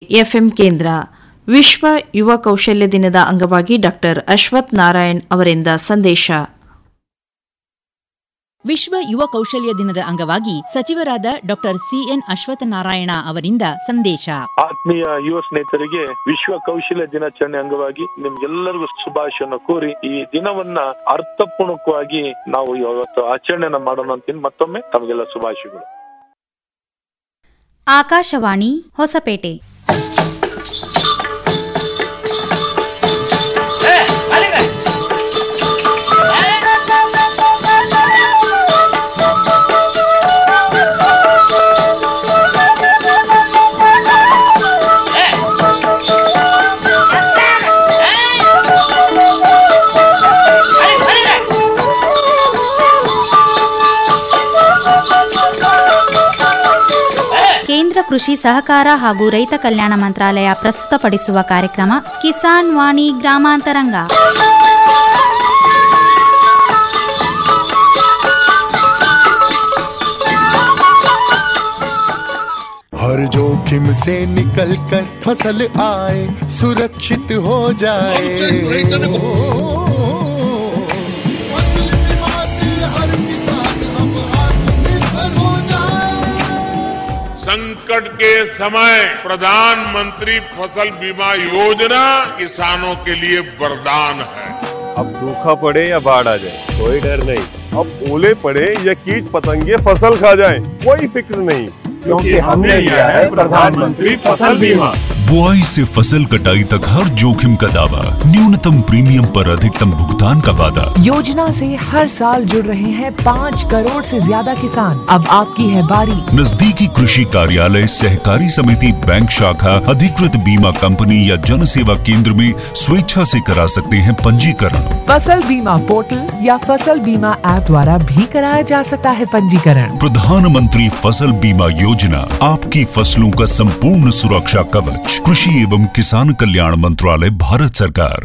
FM ಕೇಂದ್ರ ವಿಶ್ವ ಯುವ ಕೌಶಲ್ಯ ದಿನದ ಅಂಗವಾಗಿ ಡಾಕ್ಟರ್ ಅಶ್ವಥ್ ನಾರಾಯಣ್ ಅವರಿಂದ ಸಂದೇಶ ವಿಶ್ವ ಯುವ ಕೌಶಲ್ಯ ದಿನದ ಅಂಗವಾಗಿ ಸಚಿವರಾದ ಡಾಕ್ಟರ್ ಸಿಎನ್ ಅಶ್ವತ್ಥನಾರಾಯಣ ಅವರಿಂದ ಸಂದೇಶ ಆತ್ಮೀಯ ಯುವ ಸ್ನೇಹಿತರಿಗೆ ವಿಶ್ವ ಕೌಶಲ್ಯ ದಿನಾಚರಣೆ ಅಂಗವಾಗಿ ನಿಮ್ಗೆಲ್ಲರಿಗೂ ಶುಭಾಶಯವನ್ನು ಕೋರಿ ಈ ದಿನವನ್ನ ಅರ್ಥಪೂರ್ಣಕವಾಗಿ ನಾವು ಇವತ್ತು ಆಚರಣೆನ ಮಾಡೋಣ ಅಂತೀನಿ ಮತ್ತೊಮ್ಮೆ ತಮಗೆಲ್ಲ ಶುಭಾಶಯಗಳು ಆಕಾಶವಾಣಿ ಹೊಸಪೇಟೆ ಕೇಂದ್ರ ಕೃಷಿ ಸಹಕಾರ ಹಾಗೂ ರೈತ ಕಲ್ಯಾಣ ಮಂತ್ರಾಲಯ ಪ್ರಸ್ತುತಪಡಿಸುವ ಕಾರ್ಯಕ್ರಮ ಕಿಸಾನ್ ವಾಣಿ ಗ್ರಾಮಾಂತರಂಗ हर जोखिम से निकल कर फसल आए सुरक्षित हो जाए फसल बीमा से हर किसान अब आत्मनिर्भर हो जाए संकट के समय प्रधानमंत्री फसल बीमा योजना किसानों के लिए वरदान है अब सूखा पड़े या बाढ़ आ जाए कोई डर नहीं अब ओले पड़े या कीट पतंगे फसल खा जाए कोई फिक्र नहीं क्योंकि हमने लिया है प्रधानमंत्री फसल बीमा बुआई से फसल कटाई तक हर जोखिम का दावा न्यूनतम प्रीमियम पर अधिकतम भुगतान का वादा योजना से हर साल जुड़ रहे हैं पाँच करोड़ से ज्यादा किसान अब आपकी है बारी नजदीकी कृषि कार्यालय सहकारी समिति बैंक शाखा अधिकृत बीमा कंपनी या जन सेवा केंद्र में स्वेच्छा से करा सकते हैं पंजीकरण फसल बीमा पोर्टल या फसल बीमा ऐप द्वारा भी कराया जा सकता है पंजीकरण प्रधानमंत्री फसल बीमा योजना आपकी फसलों का संपूर्ण सुरक्षा कवच कृषि एवं किसान कल्याण मंत्रालय भारत सरकार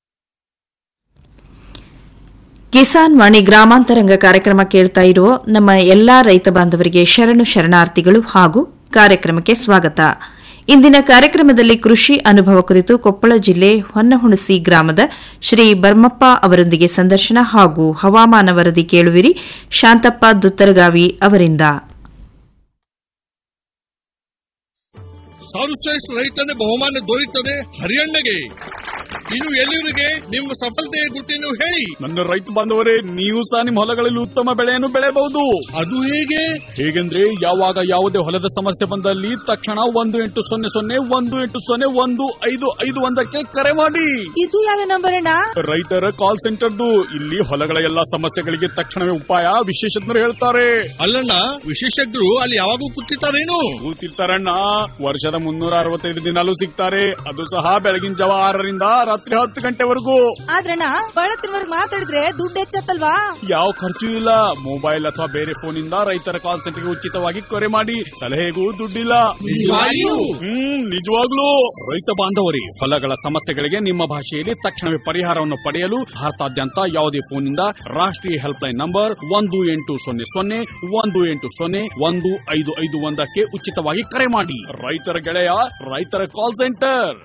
ಕಿಸಾನ್ ವಾಣಿ ಗ್ರಾಮಾಂತರಂಗ ಕಾರ್ಯಕ್ರಮ ಕೇಳ್ತಾ ಇರೋ ನಮ್ಮ ಎಲ್ಲಾ ರೈತ ಬಾಂಧವರಿಗೆ ಶರಣು ಶರಣಾರ್ಥಿಗಳು ಹಾಗೂ ಕಾರ್ಯಕ್ರಮಕ್ಕೆ ಸ್ವಾಗತ ಇಂದಿನ ಕಾರ್ಯಕ್ರಮದಲ್ಲಿ ಕೃಷಿ ಅನುಭವ ಕುರಿತು ಕೊಪ್ಪಳ ಜಿಲ್ಲೆ ಹೊನ್ನಹುಣಸಿ ಗ್ರಾಮದ ಶ್ರೀ ಬರ್ಮಪ್ಪ ಅವರೊಂದಿಗೆ ಸಂದರ್ಶನ ಹಾಗೂ ಹವಾಮಾನ ವರದಿ ಕೇಳುವಿರಿ ಶಾಂತಪ್ಪ ದುತ್ತರಗಾವಿ ಅವರಿಂದ ಸರ್ವಶ್ರೇಷ್ಠ ರೈತನ ಬಹುಮಾನ ದೊರೆಯುತ್ತದೆ ಹರಿಯಣ್ಣಗೆ ಇನ್ನು ಎಲ್ಲರಿಗೆ ನಿಮ್ಮ ಸಫಲತೆಯ ಗುಟ್ಟಿನ ಹೇಳಿ ನನ್ನ ರೈತ ಬಾಂಧವರೇ ನೀವು ಸಹ ನಿಮ್ಮ ಹೊಲಗಳಲ್ಲಿ ಉತ್ತಮ ಬೆಳೆಯನ್ನು ಬೆಳೆಯಬಹುದು ಅದು ಹೇಗೆ ಹೇಗೆಂದ್ರೆ ಯಾವಾಗ ಯಾವುದೇ ಹೊಲದ ಸಮಸ್ಯೆ ಬಂದಲ್ಲಿ ತಕ್ಷಣ ಒಂದು ಎಂಟು ಸೊನ್ನೆ ಸೊನ್ನೆ ಒಂದು ಎಂಟು ಸೊನ್ನೆ ಒಂದು ಐದು ಐದು ಒಂದಕ್ಕೆ ಕರೆ ಮಾಡಿ ಇದು ಯಾವ ನಂಬರ್ ಅಣ್ಣ ರೈತರ ಕಾಲ್ ಸೆಂಟರ್ದು ಇಲ್ಲಿ ಹೊಲಗಳ ಎಲ್ಲಾ ಸಮಸ್ಯೆಗಳಿಗೆ ತಕ್ಷಣವೇ ಉಪಾಯ ವಿಶೇಷಜ್ಞರು ಹೇಳ್ತಾರೆ ಅಲ್ಲಣ್ಣ ವಿಶೇಷಜ್ಞರು ಅಲ್ಲಿ ಯಾವಾಗೂ ಕೂತಿರ್ತಾರೇನು ಕೂತಿರ್ತಾರಣ್ಣ ವರ್ಷದ ಮುನ್ನೂರ ಅರವತ್ತೈದು ದಿನಾಲೂ ಸಿಗ್ತಾರೆ ಅದು ಸಹ ಬೆಳಗಿನ ಜಾವ ಆರರಿಂದ ರಾತ್ರಿ ಹತ್ತು ಗಂಟೆವರೆಗೂ ಆದ್ರಣ್ಣ ಬಳತ್ತಿನವರ್ಗ್ ಮಾತಾಡಿದ್ರೆ ದುಡ್ಡು ಹೆಚ್ಚತ್ತಲ್ವಾ ಯಾವ ಖರ್ಚು ಇಲ್ಲ ಮೊಬೈಲ್ ಅಥವಾ ಬೇರೆ ಫೋನ್ ಇಂದ ರೈತರ ಕಾಲ್ ಸೆಂಟರ್ಗೆ ಉಚಿತವಾಗಿ ಕರೆ ಮಾಡಿ ಸಲಹೆಗೂ ದುಡ್ಡಿಲ್ಲ ನಿಜವಾಗಿಯೂ? ಹ್ಮ್ ನಿಜವಾಗ್ಲೂ ರೈತ ಬಾಂಧವರಿ ಹೊಲಗಳ ಸಮಸ್ಯೆಗಳಿಗೆ ನಿಮ್ಮ ಭಾಷೆಯಲ್ಲಿ ತಕ್ಷಣವೇ ಪರಿಹಾರವನ್ನು ಪಡೆಯಲು ಭಾರತಾದ್ಯಂತ ಯಾವುದೇ ಫೋನ್ ಇಂದ ರಾಷ್ಟ್ರೀಯ ಹೆಲ್ಪ್ ಲೈನ್ ನಂಬರ್ ಒಂದು ಎಂಟು ಸೊನ್ನೆ ಸೊನ್ನೆ ಒಂದು ಎಂಟು ಸೊನ್ನೆ ಒಂದು ಐದು ಐದು ಒಂದಕ್ಕೆ ಉಚಿತವಾಗಿ ಕರೆ ಮಾಡಿ ರೈತರ ಗೆಳೆಯ ರೈತರ ಕಾಲ್ ಸೆಂಟರ್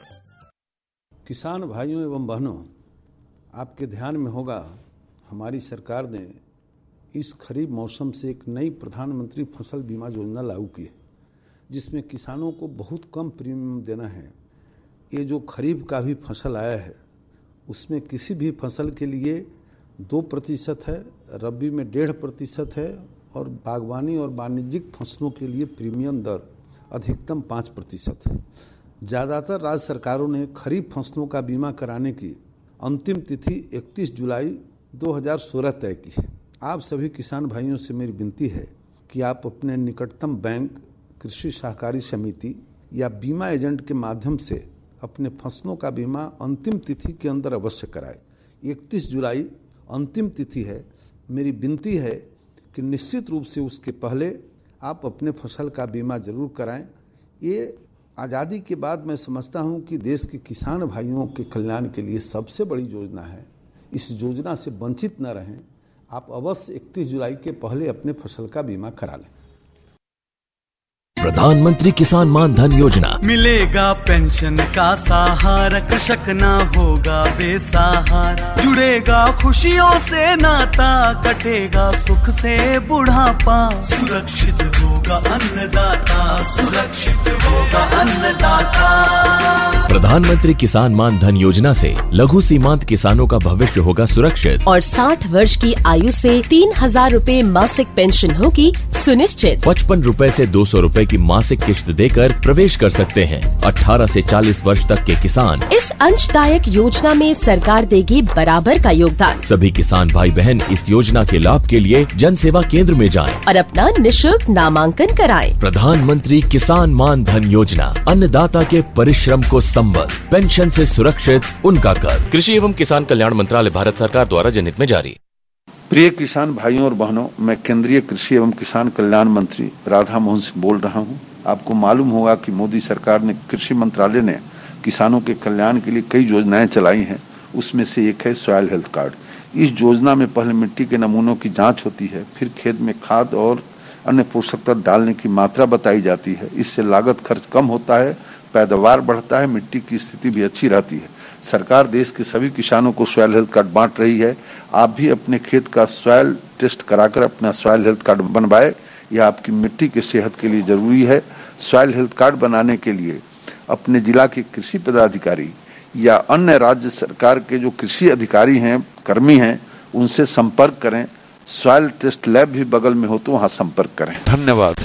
किसान भाइयों एवं बहनों आपके ध्यान में होगा हमारी सरकार ने इस खरीफ मौसम से एक नई प्रधानमंत्री फसल बीमा योजना लागू की है जिसमें किसानों को बहुत कम प्रीमियम देना है ये जो खरीफ का भी फसल आया है उसमें किसी भी फसल के लिए दो प्रतिशत है रबी में डेढ़ प्रतिशत है और बागवानी और वाणिज्यिक फसलों के लिए प्रीमियम दर अधिकतम पाँच प्रतिशत है ज़्यादातर राज्य सरकारों ने खरीफ फसलों का बीमा कराने की अंतिम तिथि 31 जुलाई 2016 तय की है आप सभी किसान भाइयों से मेरी विनती है कि आप अपने निकटतम बैंक कृषि सहकारी समिति या बीमा एजेंट के माध्यम से अपने फसलों का बीमा अंतिम तिथि के अंदर अवश्य कराएं 31 जुलाई अंतिम तिथि है मेरी विनती है कि निश्चित रूप से उसके पहले आप अपने फसल का बीमा जरूर कराएं ये आज़ादी के बाद मैं समझता हूँ कि देश के किसान भाइयों के कल्याण के लिए सबसे बड़ी योजना है इस योजना से वंचित न रहें आप अवश्य 31 जुलाई के पहले अपने फसल का बीमा करा लें प्रधानमंत्री किसान मान धन योजना मिलेगा पेंशन का सहारा कृषक ना होगा बेसहारा जुड़ेगा खुशियों से नाता कटेगा सुख से बुढ़ापा सुरक्षित होगा अन्नदाता सुरक्षित होगा अन्नदाता प्रधानमंत्री किसान मान धन योजना से लघु सीमांत किसानों का भविष्य होगा सुरक्षित और 60 वर्ष की आयु से तीन हजार रूपए मासिक पेंशन होगी सुनिश्चित पचपन रूपए से दो सौ रूपए की मासिक किश्त देकर प्रवेश कर सकते हैं 18 से 40 वर्ष तक के किसान इस अंशदायक योजना में सरकार देगी बराबर का योगदान सभी किसान भाई बहन इस योजना के लाभ के लिए जन सेवा केंद्र में जाएं। और अपना निशुल्क नामांकन कराएं। प्रधानमंत्री किसान मान धन योजना अन्नदाता के परिश्रम को संबल पेंशन से सुरक्षित उनका कर कृषि एवं किसान कल्याण मंत्रालय भारत सरकार द्वारा जनहित में जारी प्रिय किसान भाइयों और बहनों मैं केंद्रीय कृषि एवं किसान कल्याण मंत्री राधा मोहन सिंह बोल रहा हूं आपको मालूम होगा कि मोदी सरकार ने कृषि मंत्रालय ने किसानों के कल्याण के लिए कई योजनाएं चलाई हैं उसमें से एक है सॉयल हेल्थ कार्ड इस योजना में पहले मिट्टी के नमूनों की जांच होती है फिर खेत में खाद और अन्य पोषक तत्व डालने की मात्रा बताई जाती है इससे लागत खर्च कम होता है पैदावार बढ़ता है मिट्टी की स्थिति भी अच्छी रहती है सरकार देश के सभी किसानों को सॉयल हेल्थ कार्ड बांट रही है आप भी अपने खेत का सॉयल टेस्ट कराकर अपना सॉयल हेल्थ कार्ड बनवाए यह आपकी मिट्टी की सेहत के लिए जरूरी है सॉयल हेल्थ कार्ड बनाने के लिए अपने जिला के कृषि पदाधिकारी या अन्य राज्य सरकार के जो कृषि अधिकारी हैं कर्मी हैं उनसे संपर्क करें सॉयल टेस्ट लैब भी बगल में हो तो वहां संपर्क करें धन्यवाद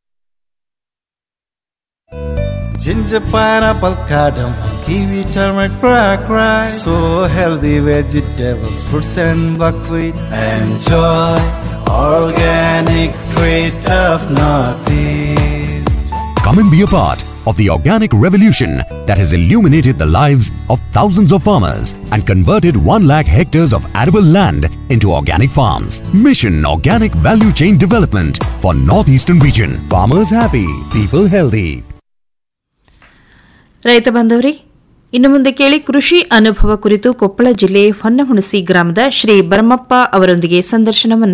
Ginger, pineapple, cardamom, kiwi, turmeric, black rice. So healthy vegetables, fruits and buckwheat. Enjoy organic treat of Northeast. Come and be a part of the organic revolution that has illuminated the lives of thousands of farmers and converted 1 lakh hectares of arable land into organic farms. Mission Organic Value Chain Development for Northeastern Region. Farmers happy, people healthy. ರೈತ ಬಾಂಧವರೇ ಇನ್ನು ಮುಂದೆ ಕೇಳಿ ಕೃಷಿ ಅನುಭವ ಕುರಿತು ಕೊಪ್ಪಳ ಜಿಲ್ಲೆ ಹೊನ್ನಹುಣಸಿ ಗ್ರಾಮದ ಶ್ರೀ ಬ್ರಹ್ಮಪ್ಪ ಅವರೊಂದಿಗೆ ಸಂದರ್ಶನವನ್ನ